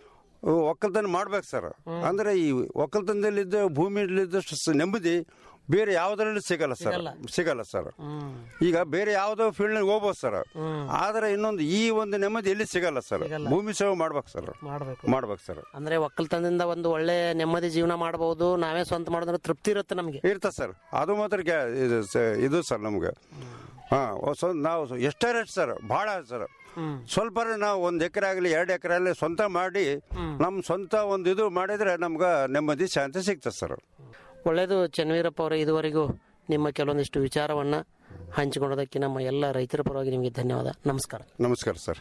Speaker 18: ಒಕ್ಕಲ್ತನ ಮಾಡ್ಬೇಕು ಸರ್ ಅಂದ್ರೆ ಈ ಒಕ್ಕಲ್ತನದಲ್ಲಿದ್ದ ಭೂಮಿಯಲ್ಲಿದ್ದಷ್ಟು ಸ- ನೆಮ್ಮದಿ ಬೇರೆ ಯಾವ್ದ್ರಲ್ಲಿ ಸಿಗಲ್ಲ ಸರ್ ಸಿಗಲ್ಲ ಸರ್ ಈಗ ಬೇರೆ ಯಾವ್ದೋ ಫೀಲ್ಡ್ ನಲ್ಲಿ ಹೋಗ್ಬೋದು ಸರ್ ಆದ್ರೆ ಇನ್ನೊಂದು ಈ ಒಂದು ನೆಮ್ಮದಿ ಎಲ್ಲಿ ಸಿಗಲ್ಲ ಸರ್ ಭೂಮಿ ಸೇವೆ ಮಾಡ್ಬೇಕು ಸರ್
Speaker 17: ಮಾಡ್ಬೇಕು
Speaker 18: ಮಾಡ್ಬೇಕು ಸರ್
Speaker 17: ಅಂದ್ರೆ ಒಕ್ಕಲ್ತನದಿಂದ ಒಂದು ಒಳ್ಳೆ ನೆಮ್ಮದಿ ಜೀವನ ಮಾಡಬಹುದು ನಾವೇ ಸ್ವಂತ ಮಾಡೋದ್ರೆ ತೃಪ್ತಿ ಇರುತ್ತೆ ನಮಗೆ
Speaker 18: ಇರ್ತದೆ ಸರ್ ಅದು ಮಾತ್ರ ಗ್ಯಾ- ಇದು ಸ- ಇದು ಸರ್ ನಮ್ಗೆ ಹಾ ಸ್ವ- ನಾವು ಸ- ಎಷ್ಟೇ ರೇಟ್ ಸರ್ ಭಾಳ ಸರ್ ಸ್ವಲ್ಪ ನಾವು ಒಂದ್ ಎಕರೆ ಆಗಲಿ ಎರಡು ಎಕರೆ ಆಗಲಿ ಸ್ವಂತ ಮಾಡಿ ನಮ್ ಸ್ವಂತ ಒಂದು ಇದು ಮಾಡಿದ್ರೆ ನಮ್ಗೆ ನೆಮ್ಮದಿ ಶಾಂತಿ ಸಿಗ್ತದೆ ಸರ್
Speaker 17: ಒಳ್ಳೆಯದು ಚನ್ನವೀರಪ್ಪ ಅವರೇ ಇದುವರೆಗೂ ನಿಮ್ಮ ಕೆಲವೊಂದಿಷ್ಟು ವಿಚಾರವನ್ನ ಹಂಚಿಕೊಂಡದಕ್ಕೆ ನಮ್ಮ ಎಲ್ಲ ರೈತರ ಪರವಾಗಿ ನಿಮಗೆ ಧನ್ಯವಾದ ನಮಸ್ಕಾರ
Speaker 18: ನಮಸ್ಕಾರ ಸರ್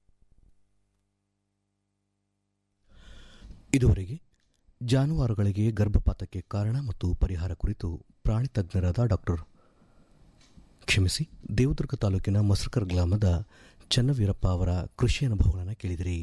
Speaker 6: ಇದುವರೆಗೆ ಜಾನುವಾರುಗಳಿಗೆ ಗರ್ಭಪಾತಕ್ಕೆ ಕಾರಣ ಮತ್ತು ಪರಿಹಾರ ಕುರಿತು ಪ್ರಾಣಿ ತಜ್ಞರಾದ ಡಾಕ್ಟರ್ ಕ್ಷಮಿಸಿ ದೇವದುರ್ಗ ತಾಲೂಕಿನ ಮಸರ್ಕರ್ ಗ್ರಾಮದ ಚನ್ನವೀರಪ್ಪ ಅವರ ಕೃಷಿ ಅನುಭವಗಳನ್ನು ಕೇಳಿದಿರಿ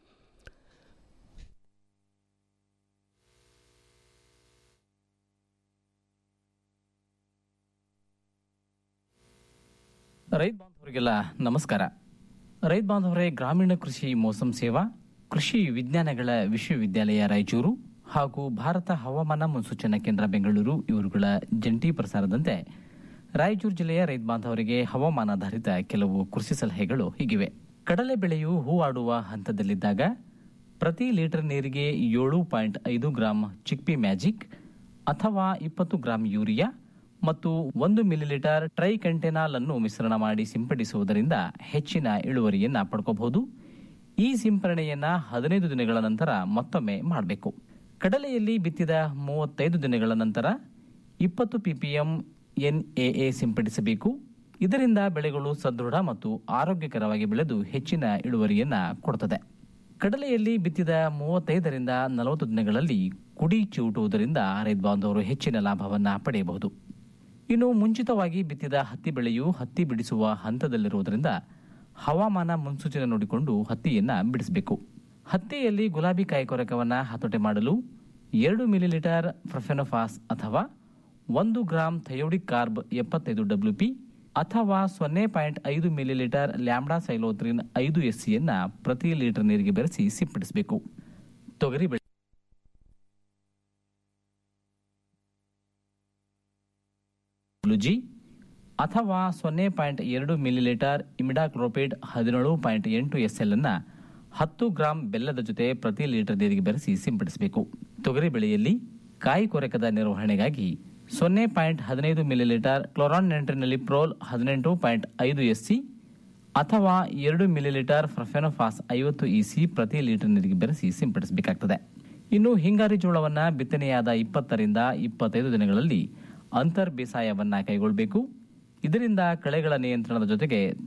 Speaker 19: ರೈತ ಬಾಂಧವರಿಗೆಲ್ಲ ನಮಸ್ಕಾರ ರೈತ ಬಾಂಧವರೇ ಗ್ರಾಮೀಣ ಕೃಷಿ ಮೋಸಂ ಸೇವಾ ಕೃಷಿ ವಿಜ್ಞಾನಗಳ ವಿಶ್ವವಿದ್ಯಾಲಯ ರಾಯಚೂರು ಹಾಗೂ ಭಾರತ ಹವಾಮಾನ ಮುನ್ಸೂಚನಾ ಕೇಂದ್ರ ಬೆಂಗಳೂರು ಇವರುಗಳ ಜಂಟಿ ಪ್ರಸಾರದಂತೆ ರಾಯಚೂರು ಜಿಲ್ಲೆಯ ರೈತ ಬಾಂಧವರಿಗೆ ಹವಾಮಾನಾಧಾರಿತ ಕೆಲವು ಕೃಷಿ ಸಲಹೆಗಳು ಹೀಗಿವೆ ಕಡಲೆ ಬೆಳೆಯು ಹೂವಾಡುವ ಹಂತದಲ್ಲಿದ್ದಾಗ ಪ್ರತಿ ಲೀಟರ್ ನೀರಿಗೆ ಏಳು ಪಾಯಿಂಟ್ ಐದು ಗ್ರಾಂ ಚಿಕ್ಪಿ ಮ್ಯಾಜಿಕ್ ಅಥವಾ ಇಪ್ಪತ್ತು ಗ್ರಾಂ ಯೂರಿಯಾ ಮತ್ತು ಒಂದು ಮಿಲಿಲೀಟರ್ ಟ್ರೈ ಕಂಟೆನಾಲ್ ಅನ್ನು ಮಿಶ್ರಣ ಮಾಡಿ ಸಿಂಪಡಿಸುವುದರಿಂದ ಹೆಚ್ಚಿನ ಇಳುವರಿಯನ್ನ ಪಡ್ಕೋಬಹುದು ಈ ಸಿಂಪರಣೆಯನ್ನ ಹದಿನೈದು ದಿನಗಳ ನಂತರ ಮತ್ತೊಮ್ಮೆ ಮಾಡಬೇಕು ಕಡಲೆಯಲ್ಲಿ ಬಿತ್ತಿದ ಮೂವತ್ತೈದು ದಿನಗಳ ನಂತರ ಇಪ್ಪತ್ತು ಪಿಪಿಎಂ ಎನ್ಎಎ ಸಿಂಪಡಿಸಬೇಕು ಇದರಿಂದ ಬೆಳೆಗಳು ಸದೃಢ ಮತ್ತು ಆರೋಗ್ಯಕರವಾಗಿ ಬೆಳೆದು ಹೆಚ್ಚಿನ ಇಳುವರಿಯನ್ನ ಕೊಡುತ್ತದೆ ಕಡಲೆಯಲ್ಲಿ ಬಿತ್ತಿದ ಮೂವತ್ತೈದರಿಂದ ನಲವತ್ತು ದಿನಗಳಲ್ಲಿ ಕುಡಿ ಚಿವುಟುವುದರಿಂದ ರೈತ ಬಾಂಧವರು ಹೆಚ್ಚಿನ ಲಾಭವನ್ನು ಪಡೆಯಬಹುದು ಇನ್ನು ಮುಂಚಿತವಾಗಿ ಬಿತ್ತಿದ ಹತ್ತಿ ಬೆಳೆಯು ಹತ್ತಿ ಬಿಡಿಸುವ ಹಂತದಲ್ಲಿರುವುದರಿಂದ ಹವಾಮಾನ ಮುನ್ಸೂಚನೆ ನೋಡಿಕೊಂಡು ಹತ್ತಿಯನ್ನು ಬಿಡಿಸಬೇಕು ಹತ್ತಿಯಲ್ಲಿ ಗುಲಾಬಿ ಕಾಯಿಕೊರಕವನ್ನು ಹತೋಟಿ ಮಾಡಲು ಎರಡು ಮಿಲಿಲೀಟರ್ ಪ್ರಫೆನೋಫಾಸ್ ಅಥವಾ ಒಂದು ಗ್ರಾಂ ಥಯೋಡಿಕ್ ಕಾರ್ಬ್ ಎಪ್ಪತ್ತೈದು ಡಬ್ಲ್ಯೂ ಪಿ ಅಥವಾ ಸೊನ್ನೆ ಪಾಯಿಂಟ್ ಐದು ಮಿಲಿಲೀಟರ್ ಲ್ಯಾಂಬ್ಡಾ ಸೈಲೋತ್ರಿನ್ ಐದು ಎಸ್ ಸಿಯನ್ನು ಪ್ರತಿ ಲೀಟರ್ ನೀರಿಗೆ ಬೆರೆಸಿ ಸಿಂಪಡಿಸಬೇಕು ತೊಗರಿ ಬೆಳೆ ಜಿ ಅಥವಾ ಸೊನ್ನೆ ಪಾಯಿಂಟ್ ಎರಡು ಮಿಲಿಲೀಟರ್ ಇಮಿಡಾಕ್ಲೋಪಿಡ್ ಹದಿನೇಳು ಪಾಯಿಂಟ್ ಎಂಟು ಎಸ್ ಎಲ್ ಅನ್ನ ಹತ್ತು ಗ್ರಾಂ ಬೆಲ್ಲದ ಜೊತೆ ಪ್ರತಿ ಲೀಟರ್ ನೀರಿಗೆ ಬೆರೆಸಿ ಸಿಂಪಡಿಸಬೇಕು ತೊಗರಿ ಬೆಳೆಯಲ್ಲಿ ಕಾಯಿ ಕೊರಕದ ನಿರ್ವಹಣೆಗಾಗಿ ಸೊನ್ನೆ ಪಾಯಿಂಟ್ ಹದಿನೈದು ಮಿಲಿಲೀಟರ್ ಕ್ಲೋರಾನ್ ನೆಂಟ್ರಿನಲ್ಲಿ ಪ್ರೋಲ್ ಹದಿನೆಂಟು ಪಾಯಿಂಟ್ ಐದು ಎಸ್ ಸಿ ಅಥವಾ ಎರಡು ಮಿಲಿಲೀಟರ್ ಫ್ರಫೆನೋಫಾಸ್ ಐವತ್ತು ಇಸಿ ಪ್ರತಿ ಲೀಟರ್ ನೀರಿಗೆ ಬೆರೆಸಿ ಸಿಂಪಡಿಸಬೇಕಾಗ್ತದೆ ಇನ್ನು ಹಿಂಗಾರಿ ಜೋಳವನ್ನು ಬಿತ್ತನೆಯಾದ ಇಪ್ಪತ್ತರಿಂದ ಇಪ್ಪತ್ತೈದು ದಿನಗಳಲ್ಲಿ ಅಂತರ್ ಬೇಸಾಯವನ್ನ ಕೈಗೊಳ್ಳಬೇಕು ಇದರಿಂದ ಕಳೆಗಳ ನಿಯಂತ್ರಣದ ಜೊತೆಗೆ